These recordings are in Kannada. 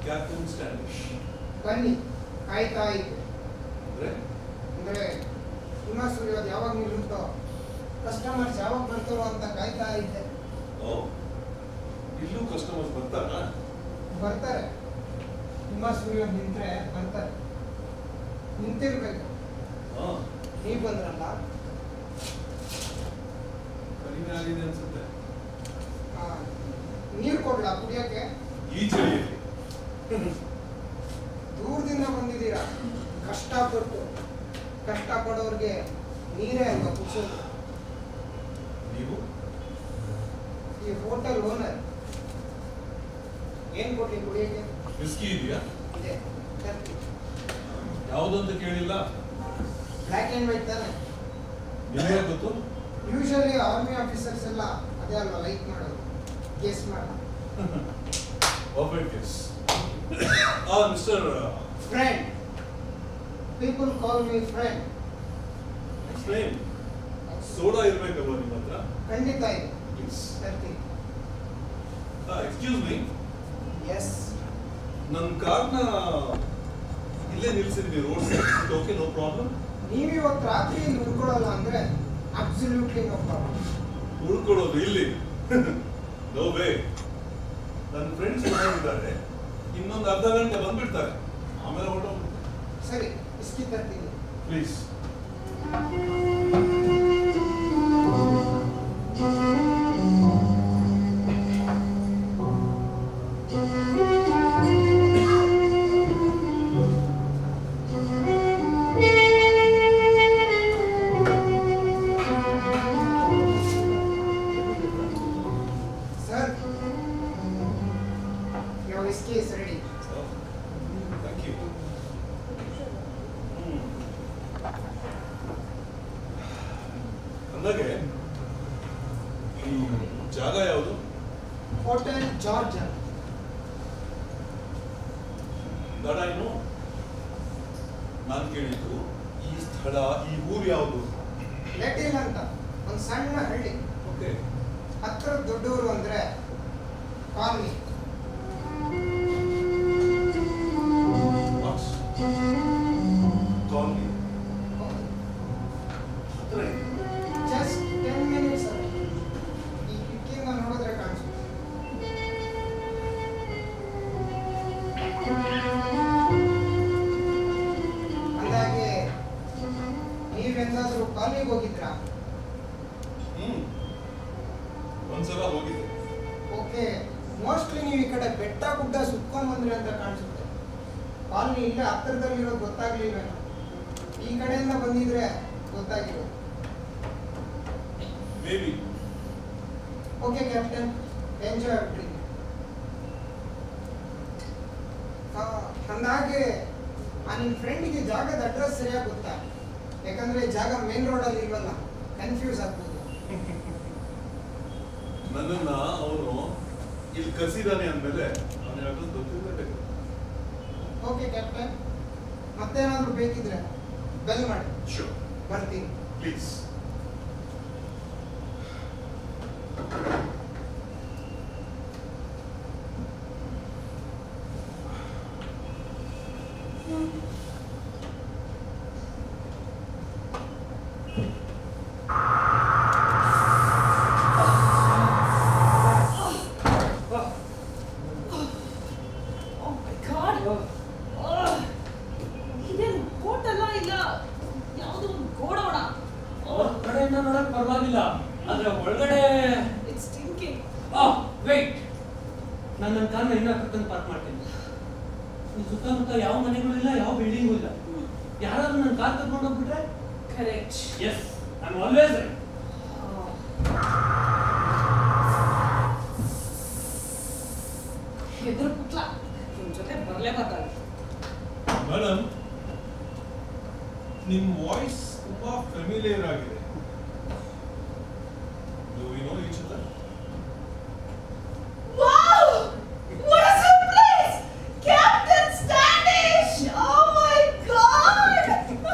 ಕ್ಯಾಪ್ಟನ್ ಸ್ಟ್ಯಾಂಡಿಶ್ ಬನ್ನಿ ಕಾಯ್ತಾ ಇದ್ದೆ ಅಂದ್ರೆ ಅಂದ್ರೆ ಹಿಮ ಸುರಿಯೋದು ಯಾವಾಗ ನಿಲ್ಲುತ್ತೋ ಕಸ್ಟಮರ್ಸ್ ಯಾವಾಗ ಬರ್ತಾರೋ ಅಂತ ಕಾಯ್ತಾ ಇದ್ದೆ ಓ ಇಲ್ಲೂ ಕಸ್ಟಮರ್ಸ್ ಬರ್ತಾರಾ ಬರ್ತಾರೆ ಹಿಮ ಸುರಿಯೋದು ನಿಂತ್ರೆ ಬರ್ತಾರೆ ನಿಂತಿರ್ಬೇಕು ಹಾ ನೀವು ಬಂದ್ರಲ್ಲ ಕಡಿಮೆ ಆಗಿದೆ ಅನ್ಸುತ್ತೆ ಆ, ನೀರು ಕೊಡ್ಲಾ ಕುಡಿಯೋಕ್ಕೆ ಈ ಚಳಿಯಲ್ಲಿ ದೂರದಿಂದ ಬಂದಿದ್ದೀರಾ ಕಷ್ಟಪಟ್ಟು ಕಷ್ಟಪಡೋರಿಗೆ ನೀರೇ ಅಲ್ವಾ ಕುಡಿಸೋದು ನೀವು ಈ ಹೋಟೆಲ್ ಓನರ್ ಏನ್ ಕೊಡ್ಲಿ ಕುಡಿಯೋಕ್ಕೆ ವಿಸ್ಕಿ ಇದೆಯಾ ಇದೆ ತರ್ತೀನಿ ಯಾವುದಂತ ಕೇಳಿಲ್ಲ ಬ್ಲ್ಯಾಕ್ ಆ್ಯಂಡ್ ವೈಟ್ ತಾನೆ ನಿಮಗೆ ಗೊತ್ತು ಯೂಶಲಿ ಆರ್ಮಿ ಆಫೀಸರ್ಸ್ ಎಲ್ಲ ಅದೇ ಅಲ್ವಾ ಲೈಕ್ ಮಾಡೋದು ಗೆಸ್ ಮಾಡ ಪರ್ಫೆಕ್ಟ್ ಎಸ್ ಆ mister friend people call me friend explain soda ಇರ್ಬೇಕಲ್ವಾ ನಿಮ್ಮ ಹತ್ರ ಖಂಡಿತ ಇದೆ ಪ್ಲೀಸ್ ತರ್ತೀನಿ ಎಕ್ಸ್ಕ್ಯೂಸ್ ಮೀ ಎಸ್ ನನ್ನ ಕಾರ್ನ ಇಲ್ಲೇ ನಿಲ್ಸಿದ್ವಿ road side okay no problem ನೀವು ಇವತ್ತು ರಾತ್ರಿ ಇಲ್ಲಿ ಉಳ್ಕೊಳ್ಳಲ್ಲ ಅಂದ್ರೆ ಅಬ್ಸಲ್ಯೂಟ್ಲಿ ನೋ ಪ್ರಾಬ್ಲಮ್ ಉಳ್ಕೊಳ್ಳೋದು ಇಲ್ಲಿ ನೋ ವೇ ನನ್ನ ಫ್ರೆಂಡ್ಸ್ ಮನೆಯಿದ್ದಾರೆ ಇನ್ನೊಂದು ಅರ್ಧ ಗಂಟೆ ಬಂದ್ಬಿಡ್ತಾರೆ ಆಮೇಲೆ ಹೊರಟೋಗ್ಬಿಡ್ತಾರೆ ಸರಿ ಬಿಸ್ಕಿ ತರ್ತೀನಿ please sir your whiskey is ready thank you ಅಂದಾಗೆ ಈ ಜಾಗ ಯಾವುದು ಹೋಟೆಲ್ ಜಾರ್ಜ್ ದಡ ಏನು ನಾನು ಕೇಳಿದ್ದು ಈ ಸ್ಥಳ ಈ ಊರು ಯಾವುದು ಲೆಟಿಲ್ ಅಂತ ಒಂದು ಸಣ್ಣ ಹಳ್ಳಿ ಓಕೆ ಹತ್ರ ದೊಡ್ಡವರು ಅಂದ್ರೆ ಕಾಲನಿ ಕಾಲನಿ ಹತ್ರ ಇದೆ. ಜಸ್ಟ್ ಟೆನ್ ಮಿನಿಟ್ಸ್ ಈ ಕಿಕ್ಕಿಂದ ನೋಡಿದ್ರೆ ಕಾಣಿಸುತ್ತೆ ಅಂದಾಗೆ ನೀವೆಂದಾದ್ರೂ ಕಾಲಿಗೆ ಹೋಗಿದ್ರಾ ಹ್ಮ್ ಒಂದ್ಸಲ ಹೋಗಿದ್ದೆ ಓಕೆ ಮೋಸ್ಟ್ಲಿ ನೀವು ಈ ಕಡೆ ಬೆಟ್ಟ ಗುಡ್ಡ ಸುತ್ಕೊಂಡ್ ಬಂದ್ರಿ ಅಂತ ಕಾಣಿಸುತ್ತೆ ಕಾಲನಿ ಇಲ್ಲೇ ಹತ್ತಿರದಲ್ಲಿರೋದು ಗೊತ್ತಾಗ್ಲಿಲ್ವೇನೋ ಈ ಕಡೆಯಿಂದ ಬಂದಿದ್ರೆ ಗೊತ್ತಾಗಿರೋದು maybe okay captain enjoy drink ಅಂದಾಗೆ ಆ ನಿಮ್ಮ ಫ್ರೆಂಡಿಗೆ ಜಾಗದ ಅಡ್ರೆಸ್ ಸರಿಯಾಗಿ ಗೊತ್ತಾ ಯಾಕಂದ್ರೆ ಈ ಜಾಗ ಮೇನ್ ರೋಡಲ್ಲಿ ಇಲ್ವಲ್ಲ ಕನ್ಫ್ಯೂಸ್ ಆಗ್ಬೋದು ನನ್ನನ್ನ ಅವನು ಇಲ್ಲಿ ಕಸಿದಾನೆ ಅಂದ್ಮೇಲೆ ಅವನ ಯಾವ್ದು ಗೊತ್ತಿರಬೇಕು ಓಕೆ ಕ್ಯಾಪ್ಟನ್ ಮತ್ತೇನಾದ್ರೂ ಬೇಕಿದ್ರೆ ಬೆಲ್ ಮಾಡಿ ಶೋರ್ ಬರ್ತೀನಿ please Oh my god! Ugh. ಇದೇನು ಹೋಟೆಲ್ಲ ಇಲ್ಲ ಯಾವುದೋ ಒಂದು ಗೋಡೌನ ಹೊರಗಡೆಯಿಂದ ನೋಡಕ್ ಪರವಾಗಿಲ್ಲ ಆದ್ರೆ ಒಳಗಡೆ ಇಟ್ಸ್ ಸ್ಟಿಂಕಿಂಗ್ ಆ ವೇಟ್ ನಾನು ನನ್ನ ಕಾರ್ನ ಇನ್ನೂ ಹತ್ತಂದು ಪಾರ್ಕ್ ಮಾಡ್ತೀನಿ ಈ ಸುತ್ತಮುತ್ತ ಯಾವ ಮನೆಗಳು ಇಲ್ಲ ಯಾವ ಬಿಲ್ಡಿಂಗು ಇಲ್ಲ ಯಾರಾದ್ರೂ ನನ್ನ ಕಾರ್ ಕರ್ಕೊಂಡು ಹೋಗ್ಬಿಟ್ರೆ correct yes I always right ಹೆದ್ರ ಪುಟ್ಲ ನಿಮ್ ಜೊತೆ ಬರ್ಲೇಬೇಕಾಗಿ ಮೇಡಮ್ ನಿಮ್ ವಾಯ್ಸ್ ತುಂಬಾ ಫೆಮಿಲಿಯರ್ ಆಗಿದೆ Do we know each other? Wow! What a surprise! Captain Standish! Oh my god!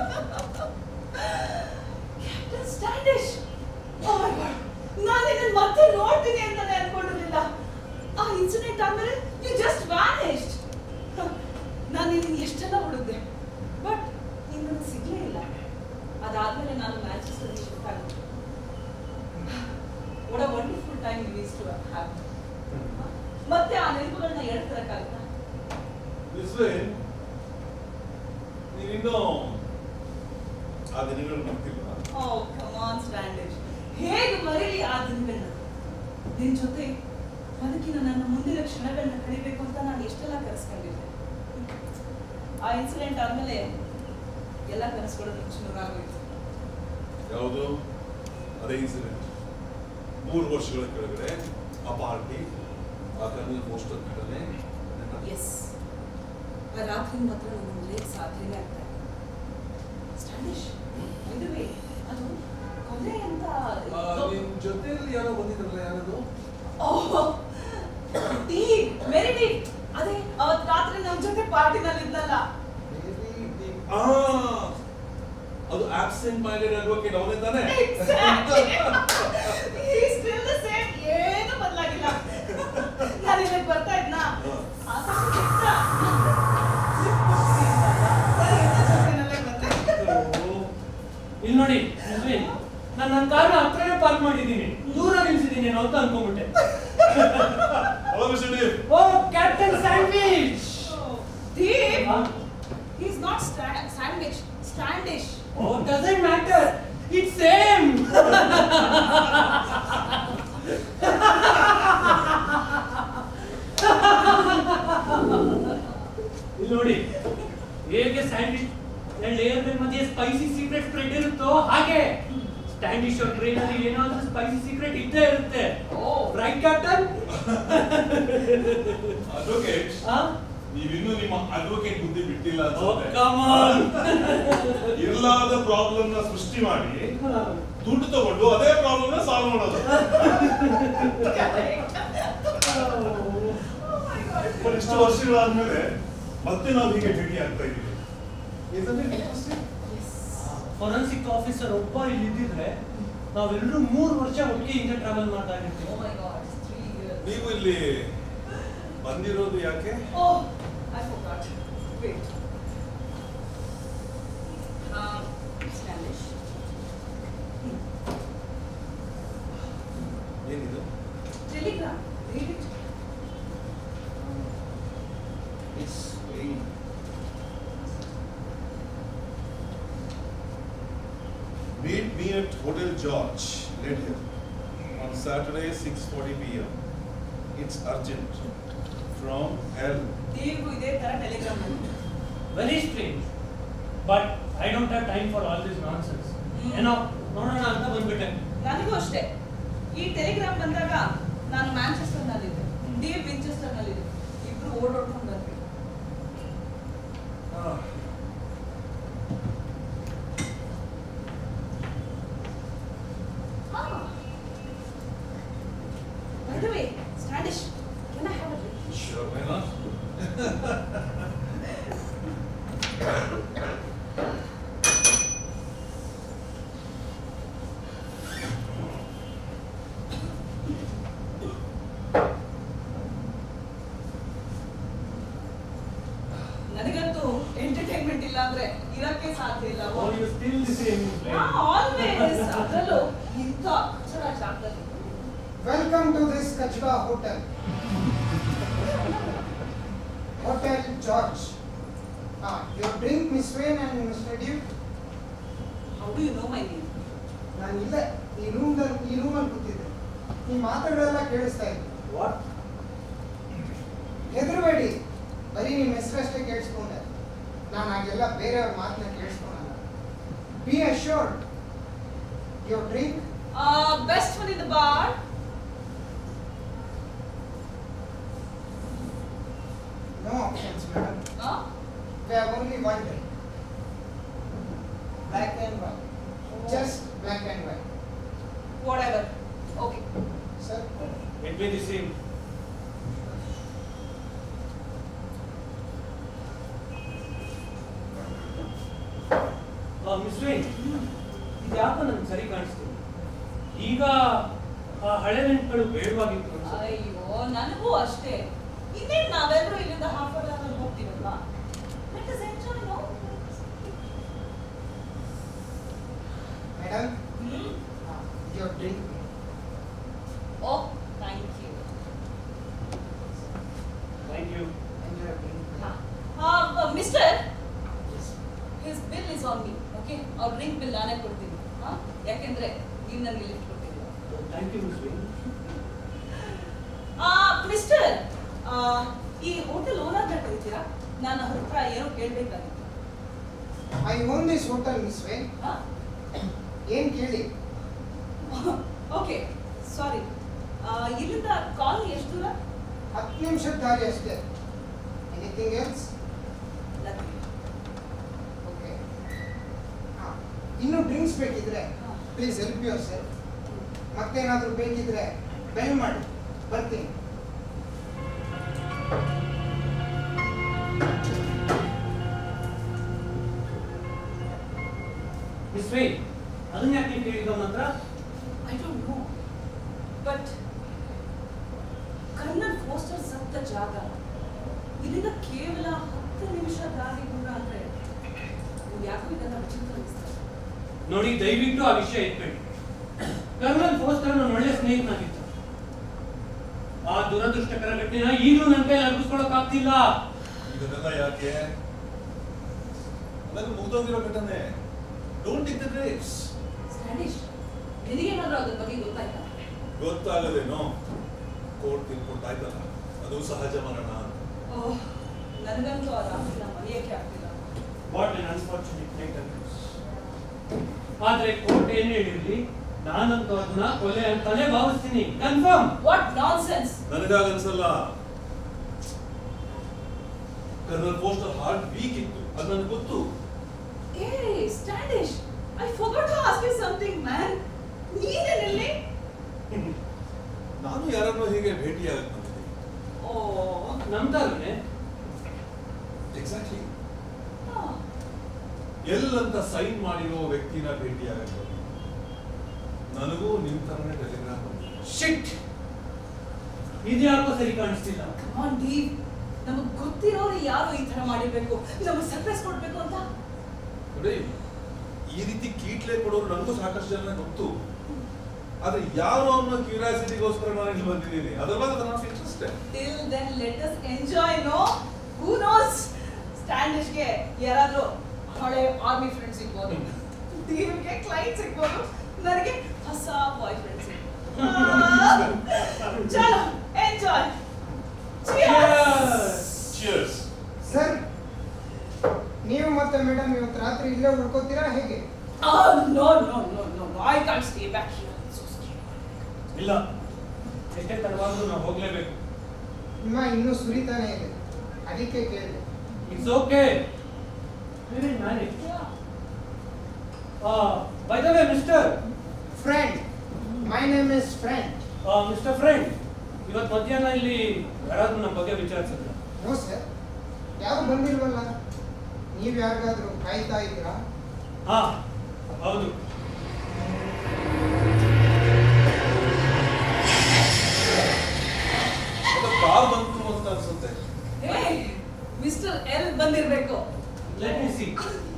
Captain Standish! Oh my god! ನಾನು ನಿನ್ನ ಮತ್ತೆ ನೋಡ್ತೀನಿ ಅಂತಾನೆ ಅನ್ಕೊಂಡಿರ್ಲಿಲ್ಲ ಆ ಇನ್ಸಿಡೆಂಟ್ ಆದ್ಮೇಲೆ ಯು ಜಸ್ಟ್ ವ್ಯಾನಿಶ್ಡ್ ಮಿಸ್ವೆ ನೀವಿನ್ನೂ ಆ ದಿನಗಳು ಮರ್ತಿಲ್ವಾ Oh, come on, Standish. ಹೇಗೆ ಮರೀಲಿ ಆ ದಿನಗಳನ್ನ ನಿನ್ ಜೊತೆ ಬದುಕಿನ ನನ್ನ ಮುಂದಿನ ಕ್ಷಣಗಳನ್ನ ಕಳಿಬೇಕು ಅಂತ ನಾನು ಎಷ್ಟೆಲ್ಲ ಕನಸ್ಕೊಂಡಿದ್ದೆ ಆ ಇನ್ಸಿಡೆಂಟ್ ಆದ್ಮೇಲೆ ಎಲ್ಲ ಕನಸುಗಳು ನುಚ್ಚುನೂರಾಗೋಯ್ತು ಯಾವುದು ಅದೇ ಇನ್ಸಿಡೆಂಟ್ ಮೂರು ವರ್ಷಗಳ ಕೆಳಗಡೆ ಆ ಪಾರ್ಟಿ ಆ ಕಣ್ಣಿನ ಪೋಸ್ಟರ್ ಘಟನೆ ಎಸ್ ಆ ರಾತ್ರಿ ಮಾತ್ರ ನನ್ನ ಮರೆಯಕ್ಕೆ ಸಾಧ್ಯನೇ ಆಗ್ತಾ ಇಲ್ಲ ಸ್ಟ್ಯಾಂಡಿಶ್ ಇದುವೇ ಅದು ಕೊಲೆ ಅಂತ ನಿಮ್ ಜೊತೆಯಲ್ಲಿ ಯಾರೋ ಬಂದಿದ್ರಲ್ಲ ಯಾರದು ಡೀಪ್ ವೆರಿ ಡೀಪ್ ಅದೇ ಅವತ್ ರಾತ್ರಿ ನಮ್ ಜೊತೆ ಪಾರ್ಟಿನಲ್ಲಿ ಇದ್ನಲ್ಲ ಆ ಅದು ಆಬ್ಸೆಂಟ್ ಮೈಂಡೆಡ್ ಅಡ್ವೊಕೇಟ್ ಅವನೇ ತಾನೆ Exactly. He's still the same. ಏನು ಬದಲಾಗಿಲ್ಲ ನಾನು ಇಲ್ಲಿಗೆ ಬರ್ತಾ ಇದ್ನಾ ಆ ಸಮಯ ಸಿಕ್ತ. ಸರಿ, ಇನ್ನ ಜೊತೆನಲ್ಲೇ ಬಂದೆ. ಇಲ್ಲಿ ನೋಡಿ ಅಶ್ವಿನ್ ನಾನು ನನ್ನ ಕಾರ್ನ ಹತ್ರನೇ ಪಾರ್ಕ್ ಮಾಡಿದ್ದೀನಿ ದೂರ ನಿಲ್ಸಿದ್ದೀನಿ ಏನೋ ಅಂತ ಅನ್ಕೊಂಡ್ಬಿಟ್ಟೆ hello mister Deep oh captain sandwich Deep, he's not sta- sandwich, standish. Oh doesn't matter it's same ಇಲ್ಲಿ ನೋಡಿ ಹೇಗೆ ಸ್ಯಾಂಡ್ವಿಚ್ ಲೇಯರ್ ಮೇಲೆ ಮಧ್ಯೆ ಸ್ಪೈಸಿ ಸೀಕ್ರೆಟ್ ಸ್ಪ್ರೆಡ್ ಇರುತ್ತೋ ಹಾಗೆ ಸ್ಟ್ಯಾಂಡಿಶ್ ಅವ್ರ ಟ್ರೈನ್ ಅಲ್ಲಿ ಏನಾದ್ರೂ ಸ್ಪೈಸಿ ಸೀಕ್ರೆಟ್ ಇದ್ದೇ ಇರುತ್ತೆ Oh. ರೈಟ್ ಕ್ಯಾಪ್ಟನ್ ಅಡ್ವೊಕೇಟ್ ನೀವಿನ್ನೂ ನಿಮ್ಮ ಅಡ್ವೊಕೇಟ್ ಬುದ್ಧಿ ಬಿಟ್ಟಿಲ್ಲ ಓ ಅನ್ಸುತ್ತೆ ಕಮ್ ಆನ್ ಇರ್ಲಾದ ಪ್ರಾಬ್ಲಮ್ ನ ಸೃಷ್ಟಿ ಮಾಡಿ ದುಡ್ಡು ತಗೊಂಡು ಅದೇ ಪ್ರಾಬ್ಲಮ್ ನ ಸಾಲ್ವ್ ಮಾಡೋದು Oh my God. ಬಟ್ ಇಷ್ಟು ವರ್ಷಗಳಾದ್ಮೇಲೆ ಮತ್ತೆ ನಾವು ಹೀಗೆ ಭೇಟಿ ಆಗ್ತಾ ಇದ್ದೀವಿ Isn't it interesting? Yes. Forensic officer ಒಬ್ಬ ಇಲ್ಲಿ ಇದ್ದಿದ್ರೆ ನಾವೆಲ್ಲರೂ ಮೂರು ವರ್ಷ ಒಟ್ಟಿಗೆ ಹಿಂಗೆ ಟ್ರಾವೆಲ್ ಮಾಡ್ತಾ Oh ಇರ್ತೀವಿ my God, it's three years. ನೀವು ಇಲ್ಲಿ ಬಂದಿರೋದು ಯಾಕೆ Oh, I forgot. Wait. Um, Spanish. ಏನಿದು Telegram. Read it. It's very Meet me at Hotel George, Red Hill, on Saturday, 6:40 p.m. It's urgent. From L. ದೇವ್ರಿಗೂ ಇದೇ ತರ telegram very strange but I don't have time for all this nonsense hmm. ಏನೋ ನೋಡೋಣ ಅಂತ ಬಂದ್ಬಿಟ್ಟೆ ನನಗೂ ಅಷ್ಟೇ ಈ ಟೆಲಿಗ್ರಾಮ್ ಬಂದಾಗ ನಾನು ಮ್ಯಾಂಚೆಸ್ಟರ್ ನಲ್ಲಿದ್ದೆ ಹ್ಮ್. ದೇವ್ ವಿಂಚೆಸ್ಟರ್ ನಲ್ಲಿದ್ದೆ ಇಬ್ರು ಓಡೋಡ್ಕೊಂಡು ಬಂದ್ವಿ Ah. Ah. By the way, Standish, can I have a drink? Sure, why not? ನನಗಂತೂ ಎಂಟರ್ಟೈನ್ಮೆಂಟ್ ಇಲ್ಲ ಅಂದ್ರೆ ಇರಕ್ಕೆ ಸಾಧ್ಯ ಇಲ್ಲ oh you still the same always ಅದರಲ್ಲೂ ಇಂಥ ಅಕ್ಷರ ಜಾಗದಲ್ಲಿ ವೆಲ್ಕಮ್ ಟು ದಿಸ್ ಕಚ್ಬಾ ಹೋಟೆಲ್ ಹೋಟೆಲ್ ಜಾರ್ಜ್ ಹಾ your drink miss Wayne and mister Duke how do you know my name ನಾನು ಇಲ್ಲೇ ಈ ರೂಮ್ದಲ್ಲಿ ಈ ರೂಮಲ್ಲಿ ಕೂತಿದ್ದೆ ಈ ಮಾತುಗಳೆಲ್ಲ ಕೇಳಿಸ್ತಾ ಇದ್ದೆ ವಾಟ್ ಹೆದರಬೇಡಿ ಬರೀ ನಿಮ್ಮ ಹೆಸರಷ್ಟೇ ಕೇಳಿಸ್ಕೊಂಡೆ ನಾನು ಹಾಗೆಲ್ಲ ಬೇರೆಯವ್ರ ಮಾತನ್ನ ಕೇಳಿಸ್ಕೊಳಲ್ಲ be assured your drink best one in the bar no options madam We have only one drink. Black and white. Just black and white. Whatever okay Sir, it be the same miss Wayne ಇದು ಯಾಕೋ ನನ್ಗೆ ಸರಿ ಕಾಣಿಸ್ತಿಲ್ಲ ಈಗ ಆ ಹಳೆ ನೆನಪುಗಳು ಬೇಡವಾಗಿತ್ತು ಅನ್ಸುತ್ತೆ ಅಯ್ಯೋ ನನಗೂ ಅಷ್ಟೇ ಇನ್ನೇನ್ ನಾವೆಲ್ಲರೂ ಇಲ್ಲಿಂದ ಹಾಫ್ ಅವರ್ ಅಲ್ಲಿ ಹೋಗ್ತೀವಲ್ವಾ let us enjoy no madam, uh, your drink. Oh thank you thank you And your drink. Ah is on me okay ಅವ್ರ ಡ್ರಿಂಕ್ ಬಿಲ್ ನಾನೇ ಕೊಡ್ತೀನಿ ಹಾ ಯಾಕೆಂದ್ರೆ ನೀವು ನನಗೆ ಲಿಫ್ಟ್ ಕೊಟ್ಟಿಲ್ಲ thank you miss ah mister ah, ಈ ಹೋಟೆಲ್ ಓನರ್ನ ಕರಿತೀರಾ ನಾನು ಅವ್ರ ಹತ್ರ ಏನೋ ಕೇಳಬೇಕಾಗಿತ್ತು I own this hotel miss Wayne ಹಾ ಏನ್ ಕೇಳಿ ಓಕೆ ಸಾರಿ ಇಲ್ಲಿಂದ ಕಾಲ್ ಎಷ್ಟು ದೂರ ಹತ್ತು ನಿಮಿಷದ ದಾರಿ ಅಷ್ಟೇ ಎನಿಥಿಂಗ್ ಎಲ್ಸ್ Nothing. ಓಕೆ ಹಾಂ ಇನ್ನು ಡ್ರಿಂಕ್ಸ್ ಬೇಕಿದ್ರೆ ಹಾ. ಪ್ಲೀಸ್ ಹೆಲ್ಪ್ ಯುವರ್ ಸೆಲ್ಫ್ ಮತ್ತೇನಾದರೂ ಬೇಕಿದ್ರೆ ಬೆಲ್ ಮಾಡಿ ಬರ್ತೀನಿ ಮಿಸ್ ವೇ ಅದನ್ನ ಯಾಕೆ ನೀವು ಕೇಳಿದ ಅವನ ಹತ್ರ I don't know. But Colonel Foster ಸತ್ತ ಜಾಗ ಇಲ್ಲಿಂದ ಕೇವಲ ಹತ್ತು ನಿಮಿಷ ದಾರಿ ದೂರ ಅಂದ್ರೆ ನೀವು ಯಾಕೋ ಇದನ್ನ ವಿಚಿತ್ರ ಅನಿಸ್ತಾರೆ ನೋಡಿ ದಯವಿಟ್ಟು ಆ ವಿಷಯ ಎತ್ಬೇಡಿ ಕರ್ನಲ್ ಫೋಸ್ಟರ್ ನನ್ನ ಒಳ್ಳೆ ಸ್ನೇಹಿತನಾಗಿತ್ತು ಆ ದುರದೃಷ್ಟಕರ ಘಟನೆನ ಈಗಲೂ ನನ್ನ ಕೈ ಅರ್ಪಿಸ್ಕೊಳಕ್ ಆಗ್ತಿಲ್ಲ ಇದನ್ನೆಲ್ಲ ಯಾಕೆ ಅದನ್ನು ಮುಗ್ದೋಗಿರೋ ಘಟನೆ don't take the grapes Standish ನಿನಗೇನಾದ್ರೂ ಅದ್ರ ಬಗ್ಗೆ ಗೊತ್ತಾಯ್ತಾ ಗೊತ್ತಾಗದೇನೋ ಕೋರ್ಟ್ ತಿಳ್ಕೊಟ್ಟಾಯ್ತಲ್ಲ ಅದು ಸಹಜ ಮರಣ ಓಹ್ ನನಗಂತೂ ಆ ರಾತ್ರಿನ ಮರೆಯಕ್ಕೆ ಆಗ್ತಿಲ್ಲ ವಾಟ್ ಅನ್ ಅನ್ಫಾರ್ಚುನೇಟ್ ನೈಟ್ ಆದ್ರೆ ಕೋರ್ಟ್ ಏನೇ ಹೇಳಿರ್ಲಿ ನಾನಂತೂ ಅದನ್ನ ಕೊಲೆ ಅಂತಾನೆ ಭಾವಿಸ್ತೀನಿ ಕನ್ಫರ್ಮ್ ವಾಟ್ ನಾನ್ ಸೆನ್ಸ್ ನನಗಾಗನ್ಸಲ್ಲ ಕರ್ನಲ್ ಪೋಸ್ಟರ್ ಹಾರ್ಟ್ ವೀಕ್ ಇತ್ತು ಅದು ನನಗೆ ಗೊತ್ತು ಏ Standish I forgot to ask you something man ನೀನೇನಿಲ್ಲಿ ನಾನು ಯಾರನ್ನೋ ಹೀಗೆ ಭೇಟಿಯಾಗಕ್ಕೆ ಬಂದಿದ್ದೀನಿ ಓ ನಮ್ದಾಗನೆ ಎಕ್ಸಾಕ್ಟ್ಲಿ ಹಾ ಎಲ್ಲಂತ ಸೈನ್ ಮಾಡಿರೋ ವ್ಯಕ್ತಿನ ಭೇಟಿಯಾಗಕ್ಕೆ ಬಂದಿದ್ದೀನಿ ನನಗೂ ನಿಮ್ ತರನೇ ಟೆಲಿಗ್ರಾಮ್ ಬಂದಿದೆ ಶಿಟ್ ಇದ್ಯಾಕೋ ಸರಿ ಕಾಣಿಸ್ತಿಲ್ಲ ಆನ್ ಡೀವ್ ನಮಗ್ ಗೊತ್ತಿರೋರು ಯಾರು ಈ ತರ ಮಾಡಿರ್ಬೇಕು ನಮಗ್ ಸರ್ಪ್ರೈಸ್ ಕೊಡ್ಬೇಕು ಅಂತ ನೋಡಿ ಈ ರೀತಿ ಕೀಟ್ಲೆ ಕೊಡೋರು ನನಗೂ ಸಾಕಷ್ಟು ಜನ ಗೊತ್ತು ಆದ್ರೆ ಯಾರು ಅನ್ನೋ ಕ್ಯೂರಿಯಾಸಿಟಿಗೋಸ್ಕರ ನಾನು ಇಲ್ಲಿ ಬಂದಿದ್ದೀನಿ otherwise not interested till then let us enjoy no who knows ಸ್ಟ್ಯಾಂಡಿಶ್ಗೆ ಯಾರಾದ್ರೂ ಹಳೆ ಆರ್ಮಿ ಫ್ರೆಂಡ್ ಸಿಗ್ಬೋದು ದೀವ್ಗೆ ಕ್ಲೈಂಟ್ ಸಿಗ್ಬೋದು ನನಗೆ ಹೊಸ ಬಾಯ್ ಫ್ರೆಂಡ್ ಸಿಗ್ಬೋದು ಚಲೋ ಎಂಜಾಯ್ ಚಿಯರ್ಸ್ ಸರ್ ನೀವು ಮತ್ತೆ ಮೇಡಮ್ ಇವತ್ತು ರಾತ್ರಿ ಇಲ್ಲೇ ಉಳ್ಕೋತೀರಾ ಹೇಗೆ Oh no no no no no! I can't stay back here. I'm so scared. ಇಲ್ಲ ಎಷ್ಟೇ ತಡವಾದ್ರೂ ನಾವು ಹೋಗ್ಲೇಬೇಕು ನಿಮ್ಮ ಇನ್ನೂ ಸುರಿತಾನೆ ಇದೆ ಅದಕ್ಕೆ ಕೇಳಿದೆ it's okay manage Yeah. By the way mister friend my name is friend mister friend ಇವತ್ತು ಮಧ್ಯಾಹ್ನ ಇಲ್ಲಿ ಯಾರಾದ್ರೂ ನಮ್ಮ ಬಗ್ಗೆ ವಿಚಾರಿಸಿದ್ರು ನೋ ಸರ್ ಯಾರು ಬಂದಿಲ್ವಲ್ಲ ನೀವು ಯಾರಿಗಾದ್ರೂ ಕಾಯ್ತಾ ಇದ್ದೀರಾ ಹಾ ಹೌದು ಕಾರ್ ಬಂತು ಅಂತ ಅನ್ಸುತ್ತೆ Hey, Mr. L ಬಂದಿರ್ಬೇಕು. ಲೆಟ್ ಮಿ ಸಿ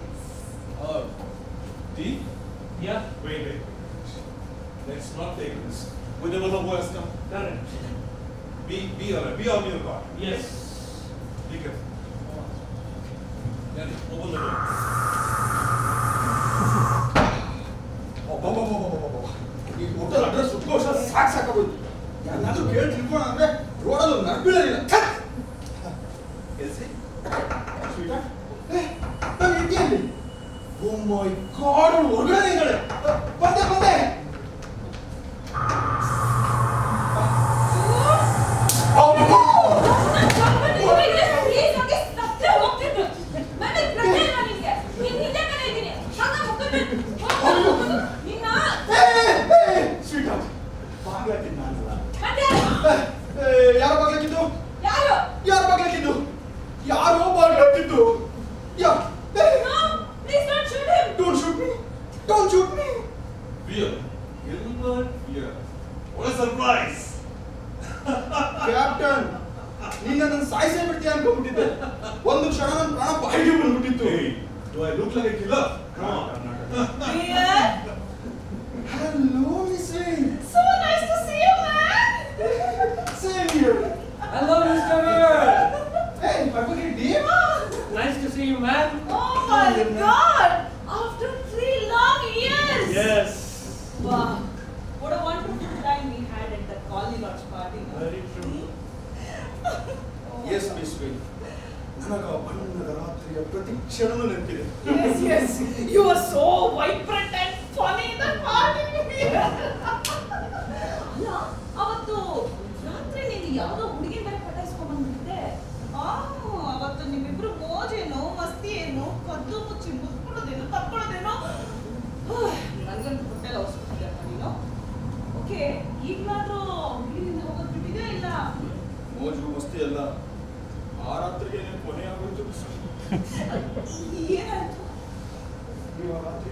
ಟೀ ಯಾ Wait, wait. Let's not take this. We never know who has come. Correct Be, be alert. Be on your guard. Yes Be careful. Yanni, open the door. ಈ ಹೋಟೆಲ್ ಅಡ್ರೆಸ್ ಸುತ್ತಕೋಶ ಸಾಕು ಸಾಕಾಗೋಯ್ತು ಯಾರಾದ್ರೂ ಕೇಳಿ ತಿಳ್ಕೋಣ ಅಂದ್ರೆ ರೋಡಲ್ಲಿ ನರ್ಬೀಳಿಲ್ಲ ಎಲ್ಸಿ ಸ್ವೀಟಾರ್ಟ್ ನಾನು ಇದ್ದೀಯಲ್ಲಿ ಓ ಮೈ ಗಾಡ್ ಅವಳು ಹೊರಗಡೆ ಇದ್ದಾಳೆ ಬಂದೆ ಬಂದೆ ಅಬ್ಬಾ! Please, ಹಾಗೆ ಸತ್ತೇ ಹೋಗ್ತಿದ್ರು. ನನಗೆ ಪ್ರಜ್ಞೆ ಇಲ್ಲ ನಿನ್ಗೆ. ನೀನ್ ಹಿಂದೆ ಕಡೆ ಇದ್ದೀನಿ. ಹಾಗೆ ಮುಖಕ್ಕೆ ಹೋಗು, ಹೋಗು. ನಿನ್ನ ಏ, ಏ, ಸ್ವೀಟಾರ್ಟ್ ಬಾಗ್ಲಾಕಿದ್ ನಾನಲ್ಲ ಮತ್ತೆ ಏ, ಯಾರ ಬಾಗ್ಲಾಕಿದ್ದು ಯಾರು? ಯಾರ ಬಾಗ್ಲಾಕಿದ್ದು ಯಾರೋ ಬಾಗ್ಲಾಕಿದ್ದು ಯಾ ಏ, No, please don't shoot him. Don't shoot me! Don't shoot me! Beer. Gilbert Beer. What a surprise! Captain ನಿನ್ನ ನನ್ನ ಸಾಯಿಸೇ ಬಿಡ್ತೀಯ ಅನ್ಕೊಂಡ್ಬಿಟ್ಟಿದ್ದೆ ಒಂದು ಕ್ಷಣ ನನ್ನ ಪ್ರಾಣ ಬಾಯಿಗೆ ಬಂದ್ಬಿಟ್ಟಿತ್ತು Hey, do I look like a killer? Come on. Dear, hello miss so nice to see you, man. Same here hello mister Weir hey my ಬಗ್ಗೆ deep nice to see you man Oh my God! ಕನಕ ಬಣ್ಣದ ರಾತ್ರಿಯ ಪ್ರತಿ ಕ್ಷಣನೂ ನೆನಪಿದೆ Yes, yes. You were so vibrant and funny in that party. ಅಲ್ಲ ಅವತ್ತು ರಾತ್ರಿ ನೀನು ಯಾವುದೋ ಹುಡುಗಿ ಮೇಲೆ ಪಟಾಯಿಸ್ಕೊಂಡ್ ಬಂದ್ಬಿಟ್ಟಿದ್ದೆ ಆ ಅವತ್ತು ನಿಮ್ಮಿಬ್ರು ಮೋಜೇನೋ ಮಸ್ತಿ ಏನೋ ಕದ್ದು ಮುಚ್ಚಿ ಮುಚ್ಕೊಳ್ಳೋದೇನೋ ತಕ್ಕೊಳ್ಳೋದೇನೋ ನನಗಂತೂ ಹೊಟ್ಟೆಲ್ಲ ಹೊಸ್ಬಿಟ್ಟಿದೆ ನೀನು ಓಕೆ ಈಗಲಾದ್ರೂ ಹುಡುಗಿನಿಂದ ಹೋಗೋದು ಬಿಟ್ಟಿದೆ ಇಲ್ಲ ಮೋಜು ಮಸ್ತಿ ಎಲ್ಲ ಆ ರಾತ್ರಿಗೆ ಕೊನೆ ಆಗೋಯ್ತು ಏನಾಯ್ತು ನೀವು ಆ ರಾತ್ರಿ